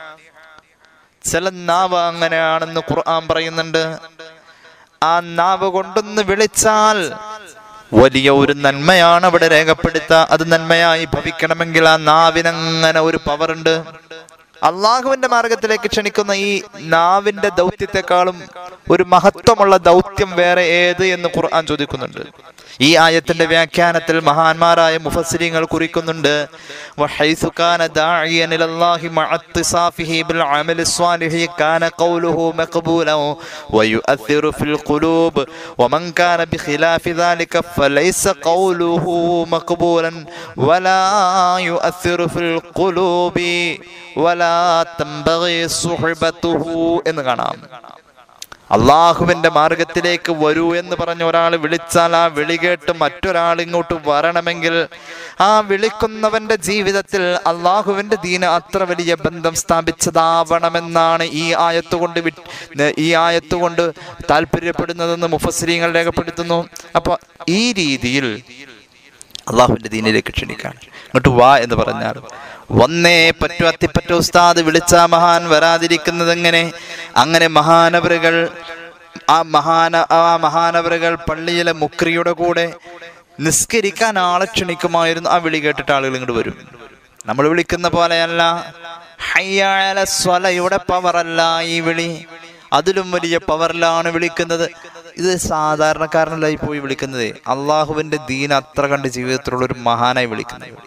ചില നാവ് അങ്ങനെയാണെന്ന് ഖുർആൻ പറയുന്നുണ്ട് ആ നാവ് കൊണ്ടൊന്ന് വിളിച്ചാൽ വലിയ ഒരു നന്മയാണ് അവിടെ രേഖപ്പെടുത്തുക അത് നന്മയായി ഭവിക്കണമെങ്കിൽ ആ നാവിനങ്ങനെ ഒരു പവർ ഉണ്ട് അള്ളാഹുവിന്റെ മാർഗത്തിലേക്ക് ക്ഷണിക്കുന്ന ഈ നാവിന്റെ ദൗത്യത്തെക്കാളും ഒരു മഹത്വമുള്ള ദൗത്യം വേറെ ഏത് എന്ന് ഖുർആൻ ചോദിക്കുന്നുണ്ട് ഈ ആയത്തിന്റെ വ്യാഖ്യാനത്തിൽ മഹാന്മാരായ മുഫസ്സിരിങ്ങൾ കുറിക്കുന്നുണ്ട് وحيث كان داعيا الى الله مع اتصافه بالعمل الصالح كان قوله مقبولا ويؤثر في القلوب ومن كان بخلاف ذلك فليس قوله مقبولا ولا يؤثر في القلوب ولا تنبغي صحبته എന്ന് കാണാം അള്ളാഹുവിന്റെ മാർഗത്തിലേക്ക് വരൂ എന്ന് പറഞ്ഞ ഒരാൾ വിളിച്ചാൽ ആ വിളി കേട്ട് മറ്റൊരാൾ ഇങ്ങോട്ട് വരണമെങ്കിൽ ആ വിളിക്കുന്നവന്റെ ജീവിതത്തിൽ അള്ളാഹുവിന്റെ ദീന അത്ര വലിയ ബന്ധം സ്ഥാപിച്ചതാവണമെന്നാണ് ഈ ആയത്തുകൊണ്ട് വി- ഈ ആയത്തുകൊണ്ട് താല്പര്യപ്പെടുന്നതെന്ന് മുഫസ്രീങ്ങൾ രേഖപ്പെടുത്തുന്നു അപ്പൊ ഈ രീതിയിൽ അള്ളാഹുവിന്റെ ദീനിലേക്ക് ക്ഷണിക്കാൻ ഇങ്ങോട്ട് വാ എന്ന് പറഞ്ഞാൽ വന്നേ പറ്റു അത്തിപ്പറ്റു ഉസ്താദ് വിളിച്ച മഹാൻ വരാതിരിക്കുന്നത് എങ്ങനെ അങ്ങനെ മഹാനവറുകൾ ആ മഹാന ആ മഹാനവറുകൾ പള്ളിയിലെ മുക്രിയുടെ കൂടെ നിസ്കരിക്കാൻ ആളെ ക്ഷണിക്കുമായിരുന്നു ആ വിളി കേട്ടിട്ട് ആളുകൾ ഇങ്ങോട്ട് വരും നമ്മൾ വിളിക്കുന്ന പോലെയല്ല ഹയ്യാല സ്വലയുടെ പവറല്ല ഈ വിളി അതിലും വലിയ പവറിലാണ് വിളിക്കുന്നത് ഇത് സാധാരണക്കാരനല്ലായി പോയി വിളിക്കുന്നത് അള്ളാഹുവിന്റെ ദീൻ അത്ര കണ്ട് ജീവിതത്തിലുള്ള ഒരു മഹാനായി വിളിക്കുന്നത്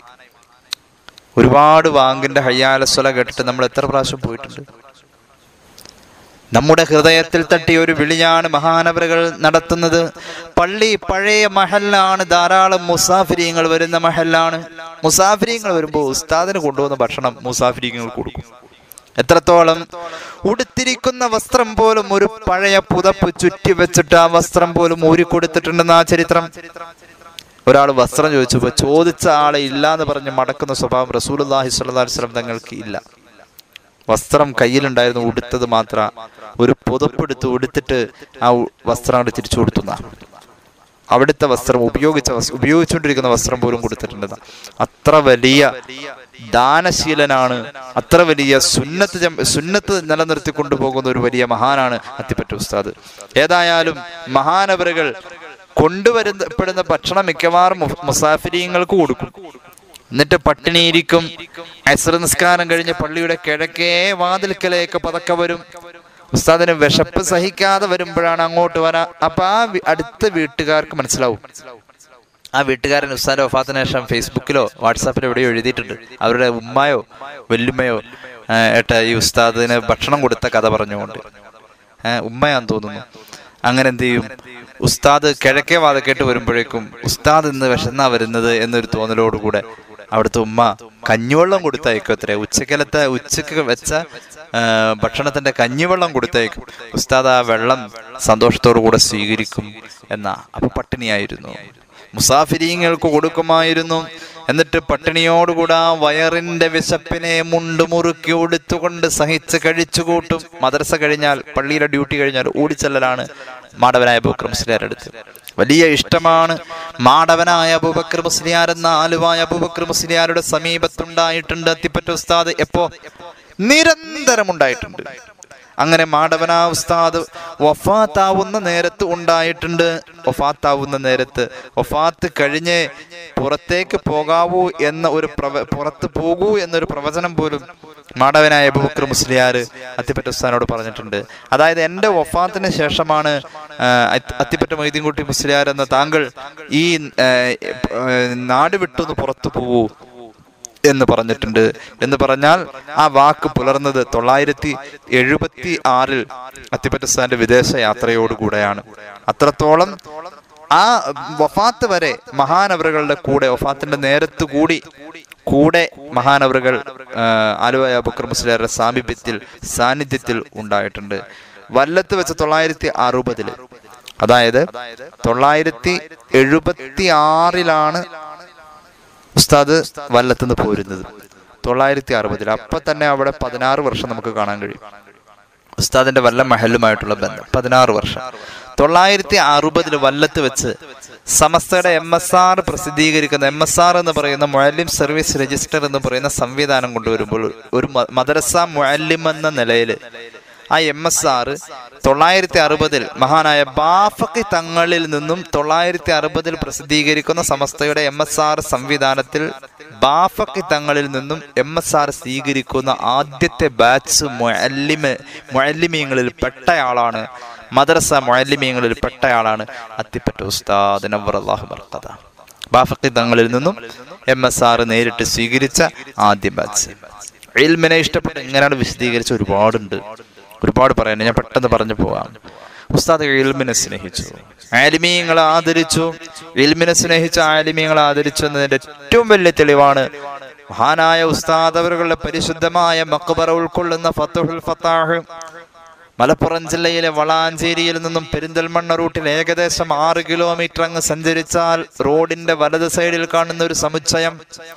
ഒരുപാട് വാങ്കിന്റെ ഹയ്യാലസ്വല കേട്ടിട്ട് നമ്മൾ എത്ര പ്രാവശ്യം പോയിട്ടുണ്ട് നമ്മുടെ ഹൃദയത്തിൽ തട്ടിയ ഒരു വിളിയാണ് മഹാനവറുകൾ നടത്തുന്നത് പള്ളി പഴയ മഹല്ലാണ് ധാരാളം മുസാഫിരിയങ്ങൾ വരുന്ന മഹല്ലാണ് മുസാഫിരിയങ്ങൾ വരുമ്പോൾ ഉസ്താദിന് കൊണ്ടുവന്ന ഭക്ഷണം മുസാഫിരിയങ്ങൾ കൊടുക്കും എത്രത്തോളം ഉടുത്തിരിക്കുന്ന വസ്ത്രം പോലും ഒരു പഴയ പുതപ്പ് ചുറ്റി വെച്ചിട്ട് ആ വസ്ത്രം പോലും ഊരി കൊടുത്തിട്ടുണ്ടെന്ന് ആ ചരിത്രം ഒരാൾ വസ്ത്രം ചോദിച്ചപ്പോൾ ചോദിച്ച ആളെ ഇല്ല എന്ന് പറഞ്ഞ് മടക്കുന്ന സ്വഭാവം റസൂലുല്ലാഹി സ്വല്ലല്ലാഹി അലൈഹി വസല്ലം തങ്ങൾക്ക് ഇല്ല വസ്ത്രം കയ്യിലുണ്ടായിരുന്നു ഉടുത്തത് മാത്ര ഒരു പുതപ്പെടുത്ത് ഉടുത്തിട്ട് ആ ഉ- വസ്ത്രം അങ്ങോട്ട് തിരിച്ചു കൊടുത്തുന്ന അവിടുത്തെ വസ്ത്രം ഉപയോഗിച്ച വസ്- ഉപയോഗിച്ചുകൊണ്ടിരിക്കുന്ന വസ്ത്രം പോലും കൊടുത്തിട്ടുണ്ട് അത്ര വലിയ ദാനശീലനാണ് അത്ര വലിയ സുന്നത്ത് ജം- സുന്നത്ത് നിലനിർത്തി കൊണ്ടുപോകുന്ന ഒരു വലിയ മഹാനാണ് അത്തിപ്പറ്റ ഉസ്താദ് ഏതായാലും മഹാനവറുകൾ കൊണ്ടുവരുന്ന പെടുന്ന ഭക്ഷണം മിക്കവാറും മുഫ്- മുസാഫിരീങ്ങൾക്ക് കൊടുക്കും എന്നിട്ട് പട്ടിണിയിരിക്കും അസ്ര നിസ്കാരം കഴിഞ്ഞ് പള്ളിയുടെ കിഴക്കേ വാതിൽക്കലേക്ക് പതക്കെ വരും ഉസ്താദിന് വിശപ്പ് സഹിക്കാതെ വരുമ്പോഴാണ് അങ്ങോട്ട് വരാ അപ്പൊ ആ വി- അടുത്ത വീട്ടുകാർക്ക് മനസ്സിലാവും ആ വീട്ടുകാരൻ ഉസ്താദിന്റെ വഫാത്തിന് ശേഷം ഫേസ്ബുക്കിലോ വാട്സാപ്പിലോ എവിടെയോ എഴുതിയിട്ടുണ്ട് അവരുടെ ഉമ്മായോ വല്ലുമ്മയോ ആ, ഏട്ടാ ഈ ഉസ്താദിന് ഭക്ഷണം കൊടുത്ത കഥ പറഞ്ഞുകൊണ്ട് ഏ, ഉമ്മയാന്ന് തോന്നുന്നു അങ്ങനെ എന്ത് ചെയ്യും ഉസ്താദ് കിഴക്കേ വാതക്കേട്ട് വരുമ്പോഴേക്കും ഉസ്താദ് ഇന്ന് വിശന്നാ വരുന്നത് എന്നൊരു തോന്നലോടുകൂടെ അവിടുത്തെ ഉമ്മ കഞ്ഞിവെള്ളം കൊടുത്തയക്കും അത്രേ ഉച്ചക്കലത്തെ ഉച്ചക്ക് വെച്ച ആ, ഭക്ഷണത്തിന്റെ കഞ്ഞിവെള്ളം കൊടുത്തയക്കും ഉസ്താദ് ആ വെള്ളം സന്തോഷത്തോടു കൂടെ സ്വീകരിക്കും എന്നാ അപ്പൊ പട്ടിണിയായിരുന്നു മുസാഫിരീങ്ങൾക്ക് കൊടുക്കുമായിരുന്നു എന്നിട്ട് പട്ടിണിയോടുകൂടെ ആ വയറിന്റെ വിശപ്പിനെ മുണ്ട് മുറുക്കി ഉടുത്തുകൊണ്ട് സഹിച്ച് കഴിച്ചു കൂട്ടും മദ്രസ കഴിഞ്ഞാൽ പള്ളിയിലെ ഡ്യൂട്ടി കഴിഞ്ഞാൽ ഓടിച്ചെല്ലലാണ് മാടവനായ അബൂബക്കർ മുസ്ലിയാരുടെ അടുത്ത് വലിയ ഇഷ്ടമാണ് മാടവനായ അബൂബക്കർ മുസ്ലിയാർ എന്ന ആലുവായ അബൂബക്കർ മുസ്ലിയാരുടെ സമീപത്തുണ്ടായിട്ടുണ്ട് അത്തിപ്പറ്റ ഉസ്താദ് എപ്പോ നിരന്തരം ഉണ്ടായിട്ടുണ്ട് അങ്ങനെ മാടവന ഉസ്താദ് വഫാത്താവുന്ന നേരത്ത് ഉണ്ടായിട്ടുണ്ട് വഫാത്താവുന്ന നേരത്ത് വഫാത്ത് കഴിഞ്ഞ് പുറത്തേക്ക് പോകാവൂ എന്ന ഒരു പ്രവ പുറത്ത് പോകൂ എന്നൊരു പ്രവചനം പോലും മാടവനായ അബൂബക്കർ മുസ്ലിയാർ അത്തിപ്പറ്റ ഉസ്താദിനോട് പറഞ്ഞിട്ടുണ്ട് അതായത് എൻ്റെ വഫാത്തിന് ശേഷമാണ് ആ, അത്തി- അത്തിപ്പറ്റ മൊയ്തീൻകുട്ടി മുസ്ലിയാർ എന്ന താങ്കൾ ഈ ആ, ഏ, നാട് വിട്ടൊന്ന് പുറത്തു പോവൂ എന്ന് പറഞ്ഞിട്ടുണ്ട് എന്ന് പറഞ്ഞാൽ ആ വാക്ക് പുലർന്നത് തൊള്ളായിരത്തി എഴുപത്തി ആറിൽ അത്തിപ്പറ്റസ്ഥാന്റെ വിദേശ യാത്രയോടുകൂടെയാണ് അത്രത്തോളം ആ വഫാത്ത് വരെ മഹാനവറുകളുടെ കൂടെ വഫാത്തിന്റെ നേരത്ത് കൂടി കൂടെ മഹാനവറുകൾ ആ, ആലുവ ബുക്കർ മുസ്ലിയാരുടെ സാമീപ്യത്തിൽ സാന്നിധ്യത്തിൽ ഉണ്ടായിട്ടുണ്ട് വല്ലത്ത് വെച്ച് തൊള്ളായിരത്തി അറുപതില് അതായത് തൊള്ളായിരത്തി എഴുപത്തി ആറിലാണ് ഉസ്താദ് വല്ലത്തുനിന്ന് പോരുന്നത് തൊള്ളായിരത്തി അറുപതിൽ അപ്പൊ തന്നെ അവിടെ പതിനാറ് വർഷം നമുക്ക് കാണാൻ കഴിയും ഉസ്താദിന്റെ വല്ല മഹലുമായിട്ടുള്ള ബന്ധം പതിനാറ് വർഷം തൊള്ളായിരത്തി അറുപതിൽ വല്ലത്ത് വെച്ച് സമസ്തയുടെ എം എസ് ആർ പ്രസിദ്ധീകരിക്കുന്ന എം എസ് ആർ എന്ന് പറയുന്ന മുഅല്ലിം സർവീസ് രജിസ്റ്റർ എന്ന് പറയുന്ന സംവിധാനം കൊണ്ടുവരുമ്പോൾ ഒരു മ- മദ്രസ മുഅല്ലിം എന്ന നിലയിൽ ആ എം എസ് ആർ തൊള്ളായിരത്തി അറുപതിൽ മഹാനായ ബാഫക്കി തങ്ങളിൽ നിന്നും തൊള്ളായിരത്തി അറുപതിൽ പ്രസിദ്ധീകരിക്കുന്ന സമസ്തയുടെ എം എസ് ആർ സംവിധാനത്തിൽ ബാഫക്കി തങ്ങളിൽ നിന്നും എം എസ് ആർ സ്വീകരിക്കുന്ന ആദ്യത്തെ ബാച്ച് മുഅല്ലിമ് മുഅല്ലിമീങ്ങളിൽ പെട്ടയാളാണ് മദ്രസ മുഅല്ലിമീങ്ങളിൽ പെട്ടയാളാണ് അത്തിപ്പറ്റ ഉസ്താദ് നവർ അള്ളാഹു ബർക്കത ബാഫക്കി തങ്ങളിൽ നിന്നും എം എസ് ആർ നേരിട്ട് സ്വീകരിച്ച ആദ്യ ബാച്ച് ഇൽമിനെ ഇഷ്ടപ്പെട്ട് ഇങ്ങനെയാണ് വിശദീകരിച്ച ഒരുപാടുണ്ട് ഒരുപാട് പറയാനുണ്ട് ഞാൻ പെട്ടെന്ന് പറഞ്ഞു പോവാം ഉസ്താദ് ഇൽമിനെ സ്നേഹിച്ചു ആലിമീങ്ങളെ ആദരിച്ചു ഇൽമിനെ സ്നേഹിച്ച ആലിമീങ്ങളെ ആദരിച്ചു എന്നതിന്റെ ഏറ്റവും വലിയ തെളിവാണ് മഹാനായ ഉസ്താദ് അവരുടെ പരിശുദ്ധമായ മക്ബറ ഉൾക്കൊള്ളുന്ന ഫത്തുഹുൽ ഫത്താഹ് മലപ്പുറം ജില്ലയിലെ വളാഞ്ചേരിയിൽ നിന്നും പെരിന്തൽമണ്ണ റൂട്ടിൽ ഏകദേശം ആറ് കിലോമീറ്റർ അങ്ങ് സഞ്ചരിച്ചാൽ റോഡിന്റെ വലത് സൈഡിൽ കാണുന്ന ഒരു സമുച്ചയം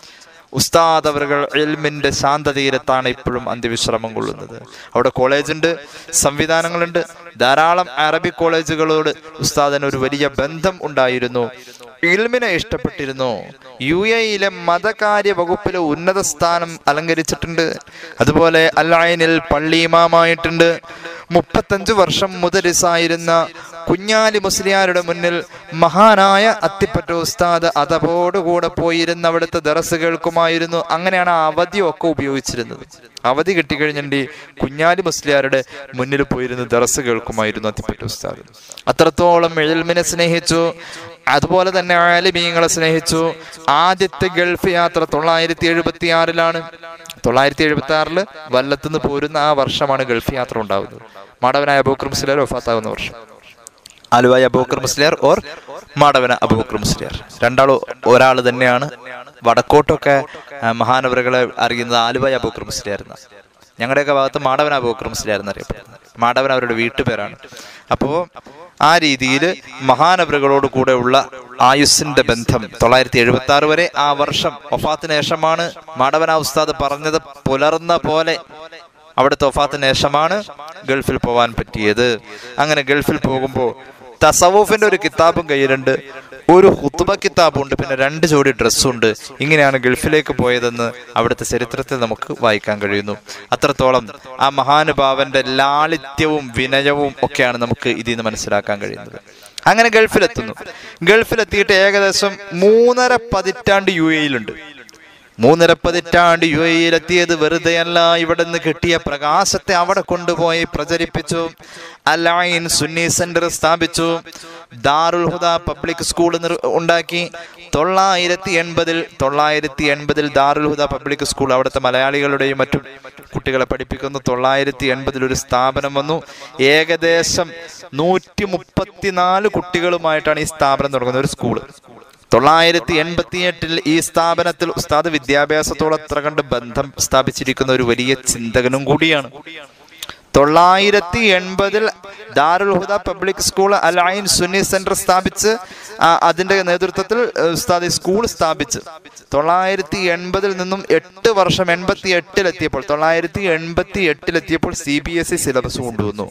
ഉസ്താദ് അവர்கள் എൽമിന്റെ ശാന്തതീരത്താണ് ഇപ്പോഴും അന്ത്യവിശ്രമം കൊള്ളുന്നത് അവിടെ കോളേജുണ്ട് സംവിധാനങ്ങളുണ്ട് ധാരാളം അറബിക് കോളേജുകളോട് ഉസ്താദിന് ഒരു വലിയ ബന്ധം ഉണ്ടായിരുന്നു ഇൽമിനെ ഇഷ്ടപ്പെട്ടിരുന്നു യു എയിലെ മതകാര്യ വകുപ്പിലെ ഉന്നത സ്ഥാനം അലങ്കരിച്ചിട്ടുണ്ട് അതുപോലെ അല്ലായനിൽ പള്ളി ഇമാമായിട്ടുണ്ട് മുപ്പത്തഞ്ച് വർഷം മുതലിസായിരുന്ന കുഞ്ഞാലി മുസ്ലിയാരുടെ മുന്നിൽ മഹാനായ അത്തിപ്പറ്റ ഉസ്താദ് അതപോടുകൂടെ പോയിരുന്ന അവിടുത്തെ ദറസ് കേൾക്കുമായിരുന്നു അങ്ങനെയാണ് ആ അവധിയൊക്കെ ഉപയോഗിച്ചിരുന്നത് അവധി കിട്ടിക്കഴിഞ്ഞിട്ട് കുഞ്ഞാലി മുസ്ലിയാരുടെ മുന്നിൽ പോയിരുന്ന് ദറസ് കേൾക്കുമായിരുന്നു അത്തിപ്പറ്റ ഉസ്താദ് അത്രത്തോളം എഴുൽമിനെ സ്നേഹിച്ചു അതുപോലെ തന്നെ ആലിമീങ്ങളെ സ്നേഹിച്ചു ആദ്യത്തെ ഗൾഫ് യാത്ര തൊള്ളായിരത്തി എഴുപത്തി ആറിലാണ് തൊള്ളായിരത്തി എഴുപത്തി ആറില് വല്ലത്തുനിന്ന് പോരുന്ന ആ വർഷമാണ് ഗൾഫ് യാത്ര ഉണ്ടാവുന്നത് മാടവനായ അബൂക്കർ മുസ്ലിയാർ വഫാത്താവുന്ന വർഷം ആലുവായ അബൂക്കർ മുസ്ലിയാർ ഓർ മാടവന അബൂക്കർ മുസ്ലിയാർ രണ്ടാളും ഒരാൾ തന്നെയാണ് വടക്കോട്ടൊക്കെ ആ, മഹാനവറുകളെ അറിയുന്നത് ആലുവായ അബൂക്കർ മുസ്ലിയാർ എന്ന ഞങ്ങളുടെയൊക്കെ ഭാഗത്ത് മാടവന അബൂക്കർ മുസ്ലിയാർ എന്നറിയപ്പെടുന്നത് മാടവൻ അവരുടെ വീട്ടുപേരാണ് അപ്പോ ആ രീതിയിൽ മഹാനവറുകളോട് കൂടെയുള്ള ആയുസ്സിന്റെ ബന്ധം തൊള്ളായിരത്തി എഴുപത്തി ആറ് വരെ ആ വർഷം ഒഫാത്തിന് ശേഷമാണ് മാടവന ഉസ്താദ് പറഞ്ഞത് പുലർന്ന പോലെ അവിടുത്തെ ഒഫാത്തിന് ശേഷമാണ് ഗൾഫിൽ പോവാൻ പറ്റിയത് അങ്ങനെ ഗൾഫിൽ പോകുമ്പോൾ തസവൂഫിന്റെ ഒരു കിതാബും കയ്യിലുണ്ട് ഒരു ഹുത്തുബ കിതാബുണ്ട് പിന്നെ രണ്ട് ജോഡി ഡ്രസ്സുണ്ട് ഇങ്ങനെയാണ് ഗൾഫിലേക്ക് പോയതെന്ന് അവിടുത്തെ ചരിത്രത്തിൽ നമുക്ക് വായിക്കാൻ കഴിയുന്നു അത്രത്തോളം ആ മഹാനുഭാവന്റെ ലാളിത്യവും വിനയവും ഒക്കെയാണ് നമുക്ക് ഇതിൽ നിന്ന് മനസ്സിലാക്കാൻ കഴിയുന്നത് അങ്ങനെ ഗൾഫിലെത്തുന്നു ഗൾഫിലെത്തിയിട്ട് ഏകദേശം മൂന്നര പതിറ്റാണ്ട് യു എയിലുണ്ട് മൂന്നര പതിറ്റാണ്ട് യു എയിലെത്തിയത് വെറുതെയല്ല ഇവിടെ നിന്ന് കിട്ടിയ പ്രകാശത്തെ അവിടെ കൊണ്ടുപോയി പ്രചരിപ്പിച്ചു അലൈൻ സുന്നി സെന്റർ സ്ഥാപിച്ചു ദാറുൽ ഹുദ പബ്ലിക് സ്കൂൾ നിർ- ഉണ്ടാക്കി തൊള്ളായിരത്തി എൺപതിൽ തൊള്ളായിരത്തി എൺപതിൽ ദാറുൽ ഹുദ പബ്ലിക് സ്കൂൾ അവിടുത്തെ മലയാളികളുടെയും മറ്റും കുട്ടികളെ പഠിപ്പിക്കുന്ന തൊള്ളായിരത്തി എൺപതിൽ ഒരു സ്ഥാപനം വന്നു ഏകദേശം നൂറ്റി മുപ്പത്തിനാല് കുട്ടികളുമായിട്ടാണ് ഈ സ്ഥാപനം തുടങ്ങുന്നത് ഒരു സ്കൂള് തൊള്ളായിരത്തി എൺപത്തി എട്ടിൽ ഈ സ്ഥാപനത്തിൽ ഉസ്താദ് വിദ്യാഭ്യാസത്തോട് അത്ര കണ്ട് ബന്ധം സ്ഥാപിച്ചിരിക്കുന്ന ഒരു വലിയ ചിന്തകനും കൂടിയാണ് തൊള്ളായിരത്തി എൺപതിൽ Darul Huda public school Al Ain Sunni centre സ്ഥാപിച്ച് ആ, അതിന്റെ നേതൃത്വത്തിൽ ഏ, ഉസ്താദ് ഈ സ്കൂൾ സ്ഥാപിച്ച് തൊള്ളായിരത്തി എൺപതിൽ നിന്നും എട്ട് വർഷം എൺപത്തി എട്ടിലെത്തിയപ്പോൾ തൊള്ളായിരത്തി എൺപത്തി എട്ടിലെത്തിയപ്പോൾ C B S E syllabus കൊണ്ടുവന്നു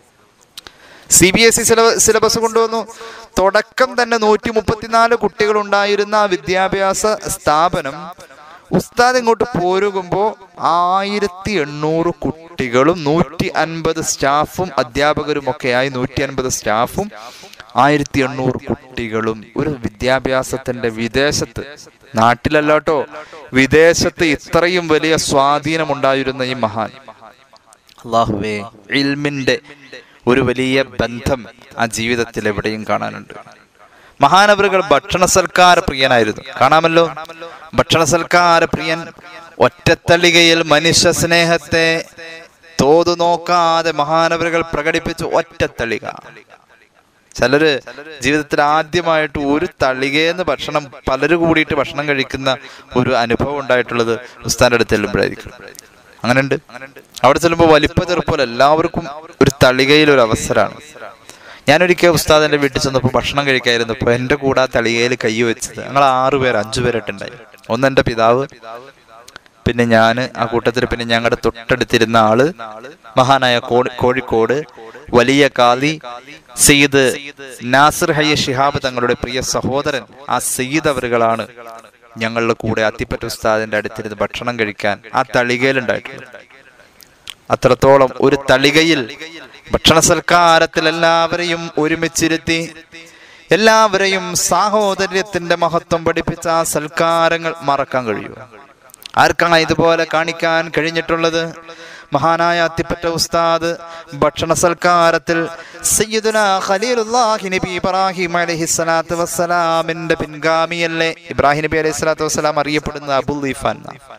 C B S E syllabus കൊണ്ടുവന്നു തുടക്കം തന്നെ നൂറ്റി മുപ്പത്തിനാല് കുട്ടികൾ ഉണ്ടായിരുന്ന ആ വിദ്യാഭ്യാസ സ്ഥാപനം ഉസ്താദ് ഇങ്ങോട്ട് പോരുകുമ്പോൾ ആയിരത്തി എണ്ണൂറ് കുട്ടികളും നൂറ്റി അൻപത് സ്റ്റാഫും അധ്യാപകരും ഒക്കെയായി നൂറ്റി അൻപത് സ്റ്റാഫും ആയിരത്തി എണ്ണൂറ് കുട്ടികളും ഒരു വിദ്യാഭ്യാസത്തിന്റെ വിദേശത്ത് നാട്ടിലല്ലാട്ടോ വിദേശത്ത് ഇത്രയും വലിയ സ്വാധീനമുണ്ടായിരുന്ന ഈ മഹാൻ അള്ളാഹുവേ ഇൽമിന്റെ ഒരു വലിയ ബന്ധം ആ ജീവിതത്തിൽ എവിടെയും കാണാനുണ്ട് മഹാനവറുകൾ ഭക്ഷണ സൽക്കാര പ്രിയനായിരുന്നു കാണാമല്ലോ ഭക്ഷണ സൽക്കാര പ്രിയൻ ഒറ്റത്തളികയിൽ മനുഷ്യ സ്നേഹത്തെ തോതു നോക്കാതെ മഹാനവറുകൾ പ്രകടിപ്പിച്ചു ഒറ്റത്തളിക ചിലര് ജീവിതത്തിൽ ആദ്യമായിട്ട് ഒരു തളികയെന്ന് ഭക്ഷണം പലരും കൂടിയിട്ട് ഭക്ഷണം കഴിക്കുന്ന ഒരു അനുഭവം ഉണ്ടായിട്ടുള്ളത് ഉസ്താന്റെ അടുത്ത് ചെല്ലുമ്പോഴായിരിക്കും അങ്ങനെയുണ്ട് അവിടെ ചെല്ലുമ്പോൾ വലിപ്പ ചെറുപ്പം എല്ലാവർക്കും ഒരു തളികയിൽ ഒരു അവസരമാണ് ഞാനൊരിക്കൽ ഉസ്താദിന്റെ വീട്ടിൽ ചെന്നപ്പോൾ ഭക്ഷണം കഴിക്കായിരുന്നപ്പോൾ എന്റെ കൂടെ ആ തളികയിൽ കൈ വെച്ചത് ഞങ്ങൾ ആറു പേർ അഞ്ചു പേരായിട്ടുണ്ടായി ഒന്ന് എന്റെ പിതാവ് പിന്നെ ഞാന് ആ കൂട്ടത്തിൽ പിന്നെ ഞങ്ങളുടെ തൊട്ടടുത്തിരുന്ന ആള് മഹാനായ കോഴി- കോഴിക്കോട് വലിയ കാലി സയ്യിദ് നാസിർ ഹയ്യ ഷിഹാബ് തങ്ങളുടെ പ്രിയ സഹോദരൻ ആ സയ്യിദ് അവരുകളാണ് ഞങ്ങളുടെ കൂടെ അത്തിപ്പറ്റ ഉസ്താദിന്റെ അടുത്തിരുന്ന് ഭക്ഷണം കഴിക്കാൻ ആ തളികയിലുണ്ടായിട്ടുള്ളത് അത്രത്തോളം ഒരു തളികയിൽ ഭക്ഷണ സൽക്കാരത്തിൽ എല്ലാവരെയും ഒരുമിച്ചിരുത്തി എല്ലാവരെയും സാഹോദര്യത്തിന്റെ മഹത്വം പഠിപ്പിച്ച ആ സൽക്കാരങ്ങൾ മറക്കാൻ കഴിയൂ ആർക്കാണ് ഇതുപോലെ കാണിക്കാൻ കഴിഞ്ഞിട്ടുള്ളത് മഹാനായ അത്തിപ്പറ്റ ഉസ്താദ് ഭക്ഷണ സൽക്കാരത്തിൽ സയ്യിദുന ഖലീലുല്ലാഹി നബി ഇബ്രാഹിം അലൈഹി സ്വലാത്തു വസ്സലാമിന്റെ പിൻഗാമിയല്ലേ ഇബ്രാഹിം നബി അലൈഹി സ്വലാത്തു വസ്സലാം അറിയപ്പെടുന്ന അബുൽ ഇഫാൻ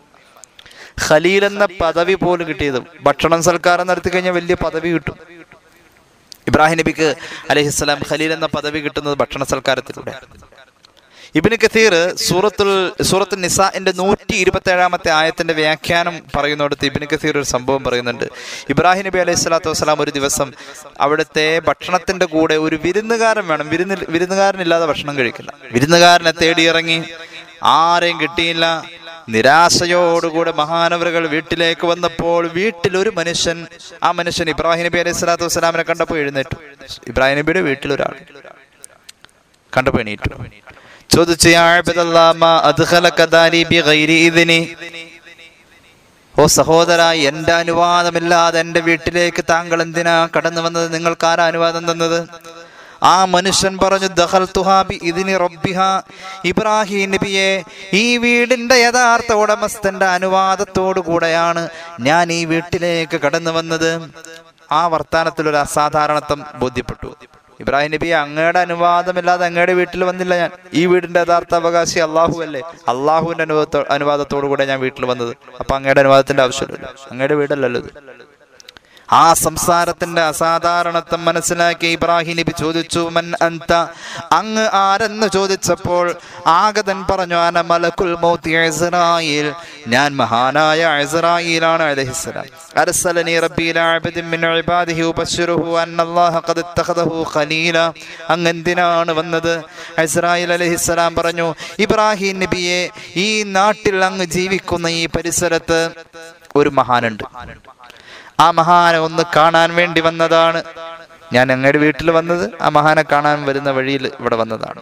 ഖലീൽ എന്ന പദവി പോലും കിട്ടിയത് ഭക്ഷണം സൽക്കാരം നടത്തി കഴിഞ്ഞാൽ വലിയ പദവി കിട്ടും ഇബ്രാഹിം നബിക്ക് അലഹിസ്സലാം ഖലീൽ എന്ന പദവി കിട്ടുന്നത് ഭക്ഷണ സൽക്കാരത്തിലൂടെ ഇബിന് കത്തീർ സൂറത്തുൽ സൂറത്തുൽ നിസാന്റെ നൂറ്റി ഇരുപത്തി ഏഴാമത്തെ ആയത്തിന്റെ വ്യാഖ്യാനം പറയുന്നിടത്ത് ഇബിന് കത്തീർ ഒരു സംഭവം പറയുന്നുണ്ട് ഇബ്രാഹിം നബി അലൈഹി സ്വലാത്തു വസ്സലാം ഒരു ദിവസം അവിടുത്തെ ഭക്ഷണത്തിന്റെ കൂടെ ഒരു വിരുന്നുകാരൻ വേണം വിരുന്ന് വിരുന്നുകാരനില്ലാതെ ഭക്ഷണം കഴിക്കില്ല വിരുന്നുകാരനെ തേടിയിറങ്ങി ആരെയും കിട്ടിയില്ല നിരാശയോടുകൂടെ മഹാനവറുകൾ വീട്ടിലേക്ക് വന്നപ്പോൾ വീട്ടിൽ ഒരു മനുഷ്യൻ ആ മനുഷ്യൻ ഇബ്രാഹിം നബി അലൈഹി സ്വലാത്തു വസ്സലാമിനെ കണ്ടപ്പോൾ എഴുന്നേറ്റു ഇബ്രാഹിം നബിയുടെ വീട്ടിൽ ഒരാൾ കണ്ടപ്പോൾ എണീറ്റു ചോദിച്ചു "യാ അബ്ദല്ലാ, മാ അദ്ഖലക ദാരി ബിഗൈരി ഇദ്നി?" ഓ സഹോദര എന്റെ അനുവാദമില്ലാതെ എന്റെ വീട്ടിലേക്ക് താങ്കൾ എന്തിനാ കടന്നു വന്നത് നിങ്ങൾക്ക് ആരാ അനുവാദം തന്നത് ആ മനുഷ്യൻ പറഞ്ഞു ദഹൽ തുഹാബി ഇതിനി റബ്ബിഹ ഇബ്രാഹിം നബിയെ ഈ വീടിന്റെ യഥാർത്ഥ ഉടമസ്ഥന്റെ അനുവാദത്തോടു കൂടെയാണ് ഞാൻ ഈ വീട്ടിലേക്ക് കടന്നു വന്നത് ആ വർത്താനത്തിൽ ഒരു അസാധാരണത്വം ബോധ്യപ്പെട്ടു ഇബ്രാഹിം നബി അങ്ങയുടെ അനുവാദമില്ലാതെ അങ്ങയുടെ വീട്ടിൽ വന്നില്ല ഞാൻ ഈ വീടിന്റെ യഥാർത്ഥ അവകാശി അള്ളാഹു അല്ലേ അള്ളാഹുവിന്റെ അനുവാദത്തോ അനുവാദത്തോടു കൂടെ ഞാൻ വീട്ടിൽ വന്നത് അപ്പൊ അങ്ങയുടെ അനുവാദത്തിന്റെ ആവശ്യമില്ല അങ്ങയുടെ വീടല്ലല്ലോ ഇത് ആ സംസാരത്തിന്റെ അസാധാരണത്വം മനസ്സിലാക്കി ഇബ്രാഹിം നബി ചോദിച്ചു മൻ അന്ത അങ്ങ് ആരെന്ന് ചോദിച്ചപ്പോൾ ആഗതൻ പറഞ്ഞു അന മലക്കുൽ മൗത്തി ഇസ്രായേൽ ഞാൻ മഹാനായ ഇസ്രായേലാണ് അലൈഹിസ്സലാം അർസലനി റബ്ബി ഇലാ അബ്ദിൻ മിൻ ഇബാദിഹി ഉബശ്ശിറുഹു അന്നല്ലാഹ ഖദ് ഇത്തഖദഹു ഖലീല അങ്ങ് എന്തിനാണ് വന്നത് ഇസ്രായേൽ അലൈഹിസ്സലാം പറഞ്ഞു ഇബ്രാഹിം നബിയെ ഈ നാട്ടിൽ അങ്ങ് ജീവിക്കുന്ന ഈ പരിസരത്ത് ഒരു മഹാനുണ്ട് ആ മഹാനെ ഒന്ന് കാണാൻ വേണ്ടി വന്നതാണ് ഞാൻ ഞങ്ങളുടെ വീട്ടിൽ വന്നത് ആ മഹാനെ കാണാൻ വരുന്ന വഴിയിൽ ഇവിടെ വന്നതാണ്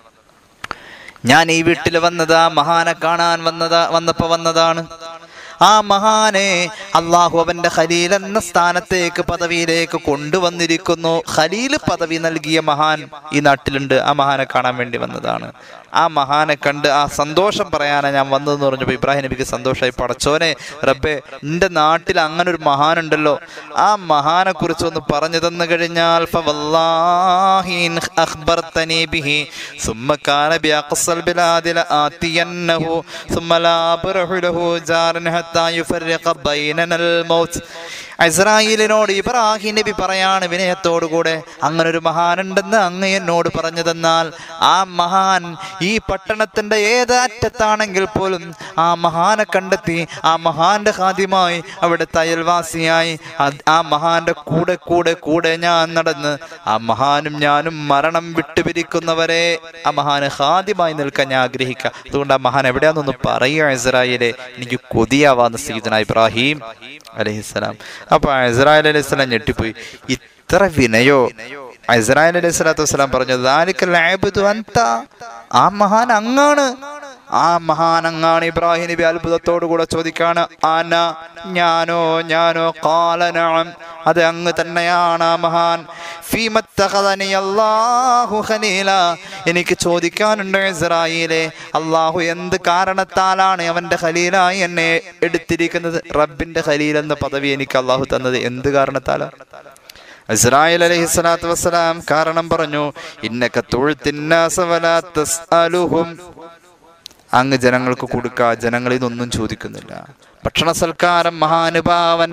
ഞാൻ ഈ വീട്ടിൽ വന്നത് ആ മഹാനെ കാണാൻ വന്നതാ വന്നപ്പോ വന്നതാണ് ആ മഹാനെ അള്ളാഹു അവന്റെ ഖലീൽ എന്ന സ്ഥാനത്തേക്ക് പദവിയിലേക്ക് കൊണ്ടുവന്നിരിക്കുന്നു ഖലീൽ പദവി നൽകിയ മഹാൻ ഈ നാട്ടിലുണ്ട് ആ മഹാനെ കാണാൻ വേണ്ടി വന്നതാണ് ആ മഹാനെ കണ്ട് ആ സന്തോഷം പറയാനാണ് ഞാൻ വന്നതെന്ന് പറഞ്ഞപ്പോൾ ഇബ്രാഹിം നബിക്ക് സന്തോഷമായി പടച്ചോനെ റബ്ബെ എൻ്റെ നാട്ടിൽ അങ്ങനെ ഒരു മഹാനുണ്ടല്ലോ ആ മഹാനെ കുറിച്ച് ഒന്ന് പറഞ്ഞു തന്നു കഴിഞ്ഞാൽ ഫവല്ലാഹി ഇൻ അഖ്ബർതനി ബിഹി ثم كان بأقصى البلاد لآتينه ثم لا أبرح له جارا حتى يفرق بيننا الموت ഇസ്രായേലിനോട് ഇബ്രാഹിം നബി പറയാണ് വിനയത്തോടുകൂടെ അങ്ങനെ ഒരു മഹാനുണ്ടെന്ന് അങ്ങ് എന്നോട് പറഞ്ഞു തന്നാൽ ആ മഹാൻ ഈ പട്ടണത്തിന്റെ ഏത് അറ്റത്താണെങ്കിൽ പോലും ആ മഹാനെ കണ്ടെത്തി ആ മഹാന്റെ ഖാദ്യമായി അവിടുത്തെ അയൽവാസിയായി അത് ആ മഹാന്റെ കൂടെ കൂടെ കൂടെ ഞാൻ നടന്ന് ആ മഹാനും ഞാനും മരണം വിട്ടുപിരിക്കുന്നവരെ ആ മഹാന് ഖാദ്യമായി നിൽക്കാൻ ഞാൻ ആഗ്രഹിക്കാം അതുകൊണ്ട് ആ മഹാൻ എവിടെയാണെന്നൊന്ന് പറയുക ഇസ്രായേലെ എനിക്ക് കൊതിയാവാന്ന് സീതന ഇബ്രാഹിം അലഹിസ്സലാം അപ്പൊ ഇസ്രായേൽ അലൈഹി സ്വലാം ഞെട്ടിപ്പോയി ഇത്ര വിനയോ ഇസ്രായേൽ അലൈഹി സ്വലാത്തു വസ്സലാം പറഞ്ഞു "ദാലിക്കൽ അബ്ദു അൻത." ആ മഹാൻ അങ്ങാണ് ആ മഹാൻ അങ്ങാണ് ഇബ്രാഹിം നബി അത്ഭുതത്തോടു കൂടെ ചോദിക്കാണ് ആന ഞാനോ ഞാനോ കാലനാം അത് അങ്ങ് തന്നെയാണ് ആ മഹാൻ ഫീമത്തഖദനി അല്ലാഹു ഖലീല എനിക്ക് ചോദിക്കാനുണ്ട് ഇസ്രായേലെ അള്ളാഹു എന്ത് കാരണത്താലാണ് അവന്റെ ഖലീലായി എന്നെ എടുത്തിരിക്കുന്നത് റബ്ബിന്റെ ഖലീൽ എന്ന പദവി എനിക്ക് അള്ളാഹു തന്നത് എന്ത് കാരണത്താലാണ് ഇസ്രായേൽ അലൈഹി സ്വലാത്തു വസ്സലാം കാരണം പറഞ്ഞു ഇന്നക തുഴ്ത്തിന്നാസ വലാ തസ്അലുഹും അങ്ങ് ജനങ്ങൾക്ക് കൊടുക്ക ജനങ്ങളിൽ നിന്നൊന്നും ചോദിക്കുന്നില്ല ഭക്ഷണ സൽക്കാരം മഹാനുഭാവൻ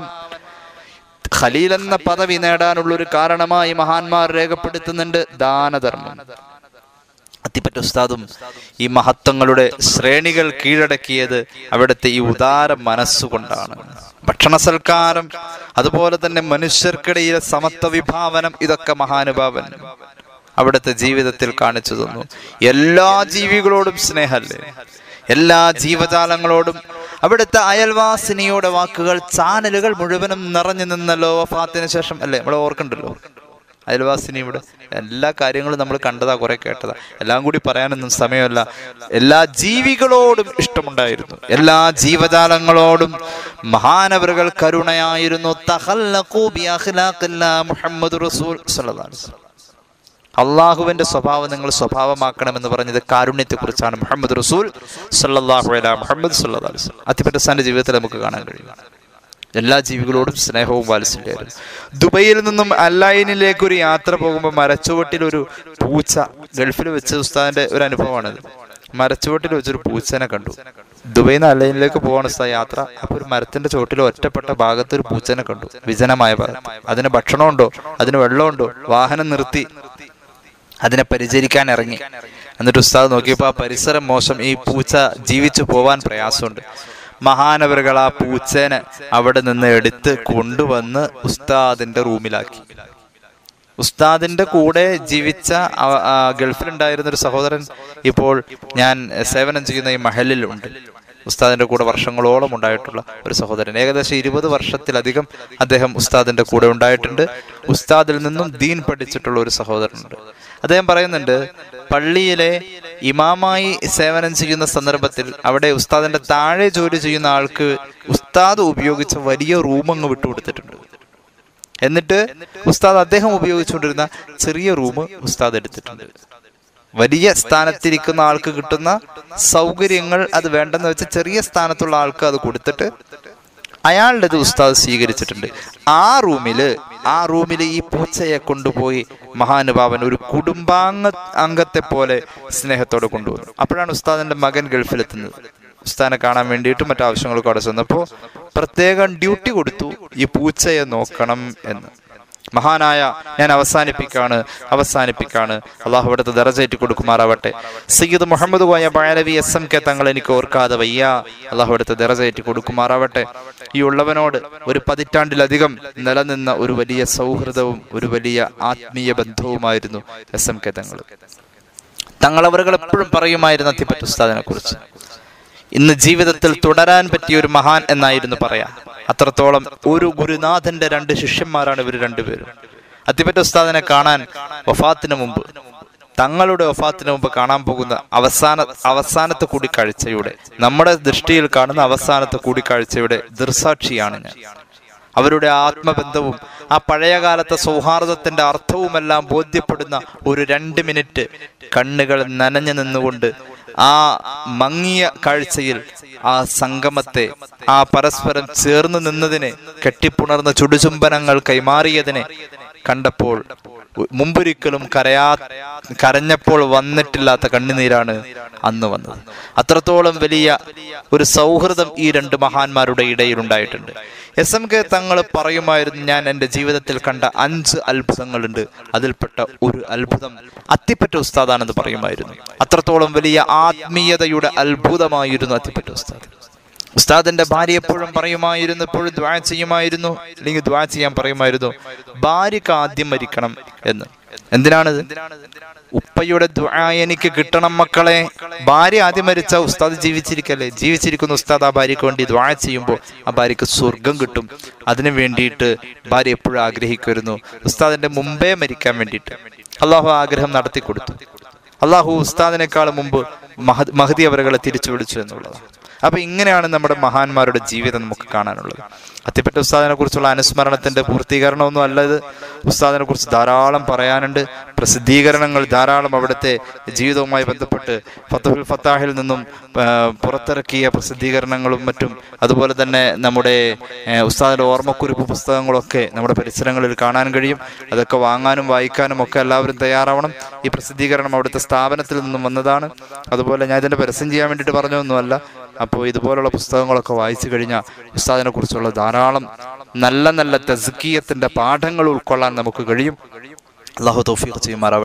ഖലീൽ എന്ന പദവി നേടാനുള്ള ഒരു കാരണമായി മഹാന്മാർ രേഖപ്പെടുത്തുന്നുണ്ട് ദാനധർമ്മം അത്തിപ്പറ്റ ഉസ്താദും ഈ മഹത്വങ്ങളുടെ ശ്രേണികൾ കീഴടക്കിയത് അവിടുത്തെ ഈ ഉദാര മനസ്സുകൊണ്ടാണ് ഭക്ഷണ സൽക്കാരം അതുപോലെ തന്നെ മനുഷ്യർക്കിടയിലെ സമത്വ വിഭാവനം ഇതൊക്കെ മഹാനുഭാവൻ അവിടുത്തെ ജീവിതത്തിൽ കാണിച്ചു തന്നു എല്ലാ ജീവികളോടും സ്നേഹല്ലേ എല്ലാ ജീവജാലങ്ങളോടും അവിടുത്തെ അയൽവാസിനിയുടെ വാക്കുകൾ ചാനലുകൾ മുഴുവനും നിറഞ്ഞു നിന്നല്ലോ വഫാത്തിന് ശേഷം അല്ലേ നമ്മൾ ഓർക്കണ്ടല്ലോ അയൽവാസിനിയുടെ എല്ലാ കാര്യങ്ങളും നമ്മൾ കണ്ടതാ കുറെ കേട്ടതാ എല്ലാം കൂടി പറയാനൊന്നും സമയമല്ല എല്ലാ ജീവികളോടും ഇഷ്ടമുണ്ടായിരുന്നു എല്ലാ ജീവജാലങ്ങളോടും മഹാനവറുകൾ കരുണയായിരുന്നു തഖല്ലഖൂ ബി അഖ്ലാഖില്ലാ മുഹമ്മദ് റസൂൽ സ്വല്ലല്ലാഹു അലൈഹി വസല്ലം. അള്ളാഹുവിന്റെ സ്വഭാവം നിങ്ങൾ സ്വഭാവമാക്കണമെന്ന് പറഞ്ഞത് കാരുണ്യത്തെ കുറിച്ചാണ് മുഹമ്മദ് റസൂൽ സല്ലല്ലാഹു അലൈഹി മുഹമ്മദ് സല്ലല്ലാഹു അലൈഹി വസല്ലം അത്തിപ്പറ്റസാന്റെ ജീവിതത്തിൽ നമുക്ക് കാണാൻ കഴിയും എല്ലാ ജീവികളോടും സ്നേഹവും വാത്സല്യമായിരുന്നു ദുബൈയിൽ നിന്നും അല്ലൈനിലേക്ക് ഒരു യാത്ര പോകുമ്പോൾ മരച്ചുവട്ടിൽ ഒരു പൂച്ച ഗൾഫിൽ വെച്ച ഉസ്താദിന്റെ ഒരു അനുഭവമാണിത് മരച്ചുവട്ടിൽ വെച്ചൊരു പൂച്ചനെ കണ്ടു ദുബൈയിൽ നിന്ന് അല്ലൈനിലേക്ക് പോവാണ് ഉസ്താദ് യാത്ര അപ്പൊ ഒരു മരത്തിന്റെ ചുവട്ടിൽ ഒറ്റപ്പെട്ട ഭാഗത്ത് ഒരു പൂച്ചനെ കണ്ടു വിജനമായ ഭാഗത്ത് അതിന് ഭക്ഷണമുണ്ടോ അതിന് വെള്ളമുണ്ടോ വാഹനം നിർത്തി അതിനെ പരിചരിക്കാൻ ഇറങ്ങി എന്നിട്ട് ഉസ്താദ് നോക്കിയപ്പോൾ ആ പരിസരം മോശം ഈ പൂച്ച ജീവിച്ചു പോവാൻ പ്രയാസമുണ്ട് മഹാനവറുകൾ ആ പൂച്ചേനെ അവിടെ നിന്ന് എടുത്ത് കൊണ്ടുവന്ന് ഉസ്താദിന്റെ റൂമിലാക്കി ഉസ്താദിന്റെ കൂടെ ജീവിച്ച ആ- ആ ഗൾഫിലുണ്ടായിരുന്ന ഒരു സഹോദരൻ ഇപ്പോൾ ഞാൻ സേവനം ചെയ്യുന്ന ഈ മഹലിലുണ്ട് ഉസ്താദിന്റെ കൂടെ വർഷങ്ങളോളം ഉണ്ടായിട്ടുള്ള ഒരു സഹോദരൻ ഏകദേശം ഇരുപത് വർഷത്തിലധികം അദ്ദേഹം ഉസ്താദിന്റെ കൂടെ ഉണ്ടായിട്ടുണ്ട് ഉസ്താദിൽ നിന്നും ദീൻ പഠിച്ചിട്ടുള്ള ഒരു സഹോദരനുണ്ട് അദ്ദേഹം പറയുന്നുണ്ട് പള്ളിയിലെ ഇമാമായി സേവനം ചെയ്യുന്ന സന്ദർഭത്തിൽ അവിടെ ഉസ്താദിന്റെ താഴെ ജോലി ചെയ്യുന്ന ആൾക്ക് ഉസ്താദ് ഉപയോഗിച്ച വലിയ റൂം അങ്ങ് വിട്ടുകൊടുത്തിട്ടുണ്ട് എന്നിട്ട് ഉസ്താദ് അദ്ദേഹം ഉപയോഗിച്ചുകൊണ്ടിരുന്ന ചെറിയ റൂം ഉസ്താദ് എടുത്തിട്ടുണ്ട് വലിയ സ്ഥാനത്തിരിക്കുന്ന ആൾക്ക് കിട്ടുന്ന സൗകര്യങ്ങൾ അത് വേണ്ടെന്ന് വെച്ച് ചെറിയ സ്ഥാനത്തുള്ള ആൾക്ക് അത് കൊടുത്തിട്ട് അയാളുടെ ഉസ്താദ് സ്വീകരിച്ചിട്ടുണ്ട് ആ റൂമില് ആ റൂമിൽ ഈ പൂച്ചയെ കൊണ്ടുപോയി മഹാനുഭാവൻ ഒരു കുടുംബാംഗ അംഗത്തെ പോലെ സ്നേഹത്തോടെ കൊണ്ടുവന്നു അപ്പോഴാണ് ഉസ്താദിന്റെ മകൻ ഗൾഫിലെത്തുന്നത് ഉസ്താദിനെ കാണാൻ വേണ്ടിയിട്ട് മറ്റാവശ്യങ്ങൾക്ക് അവിടെ ചെന്നപ്പോൾ പ്രത്യേകം ഡ്യൂട്ടി കൊടുത്തു ഈ പൂച്ചയെ നോക്കണം എന്ന് മഹാനായ ഞാൻ അവസാനിപ്പിക്കാണ് അവസാനിപ്പിക്കാണ് അള്ളാഹു അവിടുത്തെ ദറജേറ്റി കൊടുക്കുമാറാവട്ടെ Sayyid Muhammad Koya Balavi S M K Thangal എനിക്ക് ഓർക്കാതെ വയ്യ അള്ളാഹു അവിടുത്തെ ദറജേറ്റി കൊടുക്കുമാറാവട്ടെ ഈ ഉള്ളവനോട് ഒരു പതിറ്റാണ്ടിലധികം നിലനിന്ന ഒരു വലിയ സൗഹൃദവും ഒരു വലിയ ആത്മീയ ബന്ധവുമായിരുന്നു എസ് എം കെ തങ്ങൾ തങ്ങളവറുകൾ എപ്പോഴും പറയുമായിരുന്നു അത്തിപ്പറ്റ ഉസ്താദിനെ കുറിച്ച് ഇന്ന് ജീവിതത്തിൽ തുടരാൻ പറ്റിയ ഒരു മഹാൻ എന്നായിരുന്നു പറയാ അത്രത്തോളം ഒരു ഗുരുനാഥന്റെ രണ്ട് ശിഷ്യന്മാരാണ് ഇവർ രണ്ടുപേരും അത്തിപ്പറ്റ ഉസ്താദിനെ കാണാൻ വഫാത്തിന് മുമ്പ് തങ്ങളുടെ വഫാത്തിന് മുമ്പ് കാണാൻ പോകുന്ന അവസാന അവസാനത്തെ കൂടിക്കാഴ്ചയുടെ നമ്മുടെ ദൃഷ്ടിയിൽ കാണുന്ന അവസാനത്തെ കൂടിക്കാഴ്ചയുടെ ദൃസാക്ഷിയാണ് ഞാൻ അവരുടെ ആത്മബന്ധവും ആ പഴയകാലത്തെ സൗഹാർദ്ദത്തിന്റെ അർത്ഥവുമെല്ലാം ബോധ്യപ്പെടുന്ന ഒരു രണ്ട് മിനിറ്റ് കണ്ണുകൾ നനഞ്ഞു നിന്നുകൊണ്ട് ആ മങ്ങിയ കാഴ്ചയിൽ ആ സംഗമത്തെ ആ പരസ്പരം ചേർന്ന് നിന്നതിനെ കെട്ടിപ്പുണർന്ന ചുടുചുംബനങ്ങൾ കൈമാറിയതിനെ കണ്ടപ്പോൾ മുമ്പൊരിക്കലും കരയാ കരഞ്ഞപ്പോൾ വന്നിട്ടില്ലാത്ത കണ്ണുനീരാണ് അന്ന് വന്നത് അത്രത്തോളം വലിയ ഒരു സൗഹൃദം ഈ രണ്ട് മഹാന്മാരുടെ ഇടയിൽ ഉണ്ടായിട്ടുണ്ട് എസ് എം കെ തങ്ങൾ പറയുമായിരുന്നു ഞാൻ എൻ്റെ ജീവിതത്തിൽ കണ്ട അഞ്ച് അത്ഭുതങ്ങളുണ്ട് അതിൽപ്പെട്ട ഒരു അത്ഭുതം അത്തിപ്പറ്റ ഉസ്താദാണെന്ന് പറയുമായിരുന്നു അത്രത്തോളം വലിയ ആത്മീയതയുടെ അത്ഭുതമായിരുന്നു അത്തിപ്പറ്റ ഉസ്താദ് ഉസ്താദിന്റെ ഭാര്യ എപ്പോഴും പറയുമായിരുന്നു എപ്പോഴും ദ്വാ ചെയ്യുമായിരുന്നു അല്ലെങ്കിൽ ദ്വാ ചെയ്യാൻ പറയുമായിരുന്നു ഭാര്യക്ക് ആദ്യം മരിക്കണം എന്ന് എന്തിനാണിത് ഉപ്പയുടെ ദ്വാ എനിക്ക് കിട്ടണം മക്കളെ ഭാര്യ ആദ്യം മരിച്ച ഉസ്താദ് ജീവിച്ചിരിക്കല്ലേ ജീവിച്ചിരിക്കുന്ന ഉസ്താദ് ആ ഭാര്യക്ക് വേണ്ടി ദ്വാ ചെയ്യുമ്പോൾ ആ ഭാര്യക്ക് സ്വർഗം കിട്ടും അതിനു വേണ്ടിയിട്ട് ഭാര്യ എപ്പോഴും ആഗ്രഹിക്കുമായിരുന്നു ഉസ്താദിന്റെ മുമ്പേ മരിക്കാൻ വേണ്ടിയിട്ട് അള്ളാഹു ആഗ്രഹം നടത്തി കൊടുത്തു അള്ളാഹു ഉസ്താദിനേക്കാൾ മുമ്പ് മഹ മഹതി അവരുകളെ തിരിച്ചു വിളിച്ചു എന്നുള്ളതാണ് അപ്പൊ ഇങ്ങനെയാണ് നമ്മുടെ മഹാന്മാരുടെ ജീവിതം നമുക്ക് കാണാനുള്ളത് അത്തിപ്പറ്റ ഉസ്താദിനെ കുറിച്ചുള്ള അനുസ്മരണത്തിന്റെ പൂർത്തീകരണമൊന്നും അല്ല ഇത് ഉസ്താദിനെ കുറിച്ച് ധാരാളം പറയാനുണ്ട് പ്രസിദ്ധീകരണങ്ങൾ ധാരാളം അവിടുത്തെ ജീവിതവുമായി ബന്ധപ്പെട്ട് ഫത്തഹുൽ ഫത്താഹിൽ നിന്നും ആ, പുറത്തിറക്കിയ പ്രസിദ്ധീകരണങ്ങളും മറ്റും അതുപോലെ തന്നെ നമ്മുടെ ഏ, ഉസ്താദിന്റെ ഓർമ്മക്കുറിപ്പ് പുസ്തകങ്ങളൊക്കെ നമ്മുടെ പരിസരങ്ങളിൽ കാണാൻ കഴിയും അതൊക്കെ വാങ്ങാനും വായിക്കാനും ഒക്കെ എല്ലാവരും തയ്യാറാവണം ഈ പ്രസിദ്ധീകരണം അവിടുത്തെ സ്ഥാപനത്തിൽ നിന്നും വന്നതാണ് അതുപോലെ ഞാൻ ഇതിന്റെ പരസ്യം ചെയ്യാൻ വേണ്ടിയിട്ട് പറഞ്ഞൊന്നുമല്ല അപ്പോൾ ഇതുപോലുള്ള പുസ്തകങ്ങളൊക്കെ വായിച്ചു കഴിഞ്ഞാൽ ഉസ്താദിനെ കുറിച്ചുള്ള ധാരാളം നല്ല നല്ല തസ്കീയത്തിന്റെ പാഠങ്ങൾ ഉൾക്കൊള്ളാൻ നമുക്ക് കഴിയും അള്ളാഹു തൗഫീഖ് ചെയ്യുമാറാവട്ടെ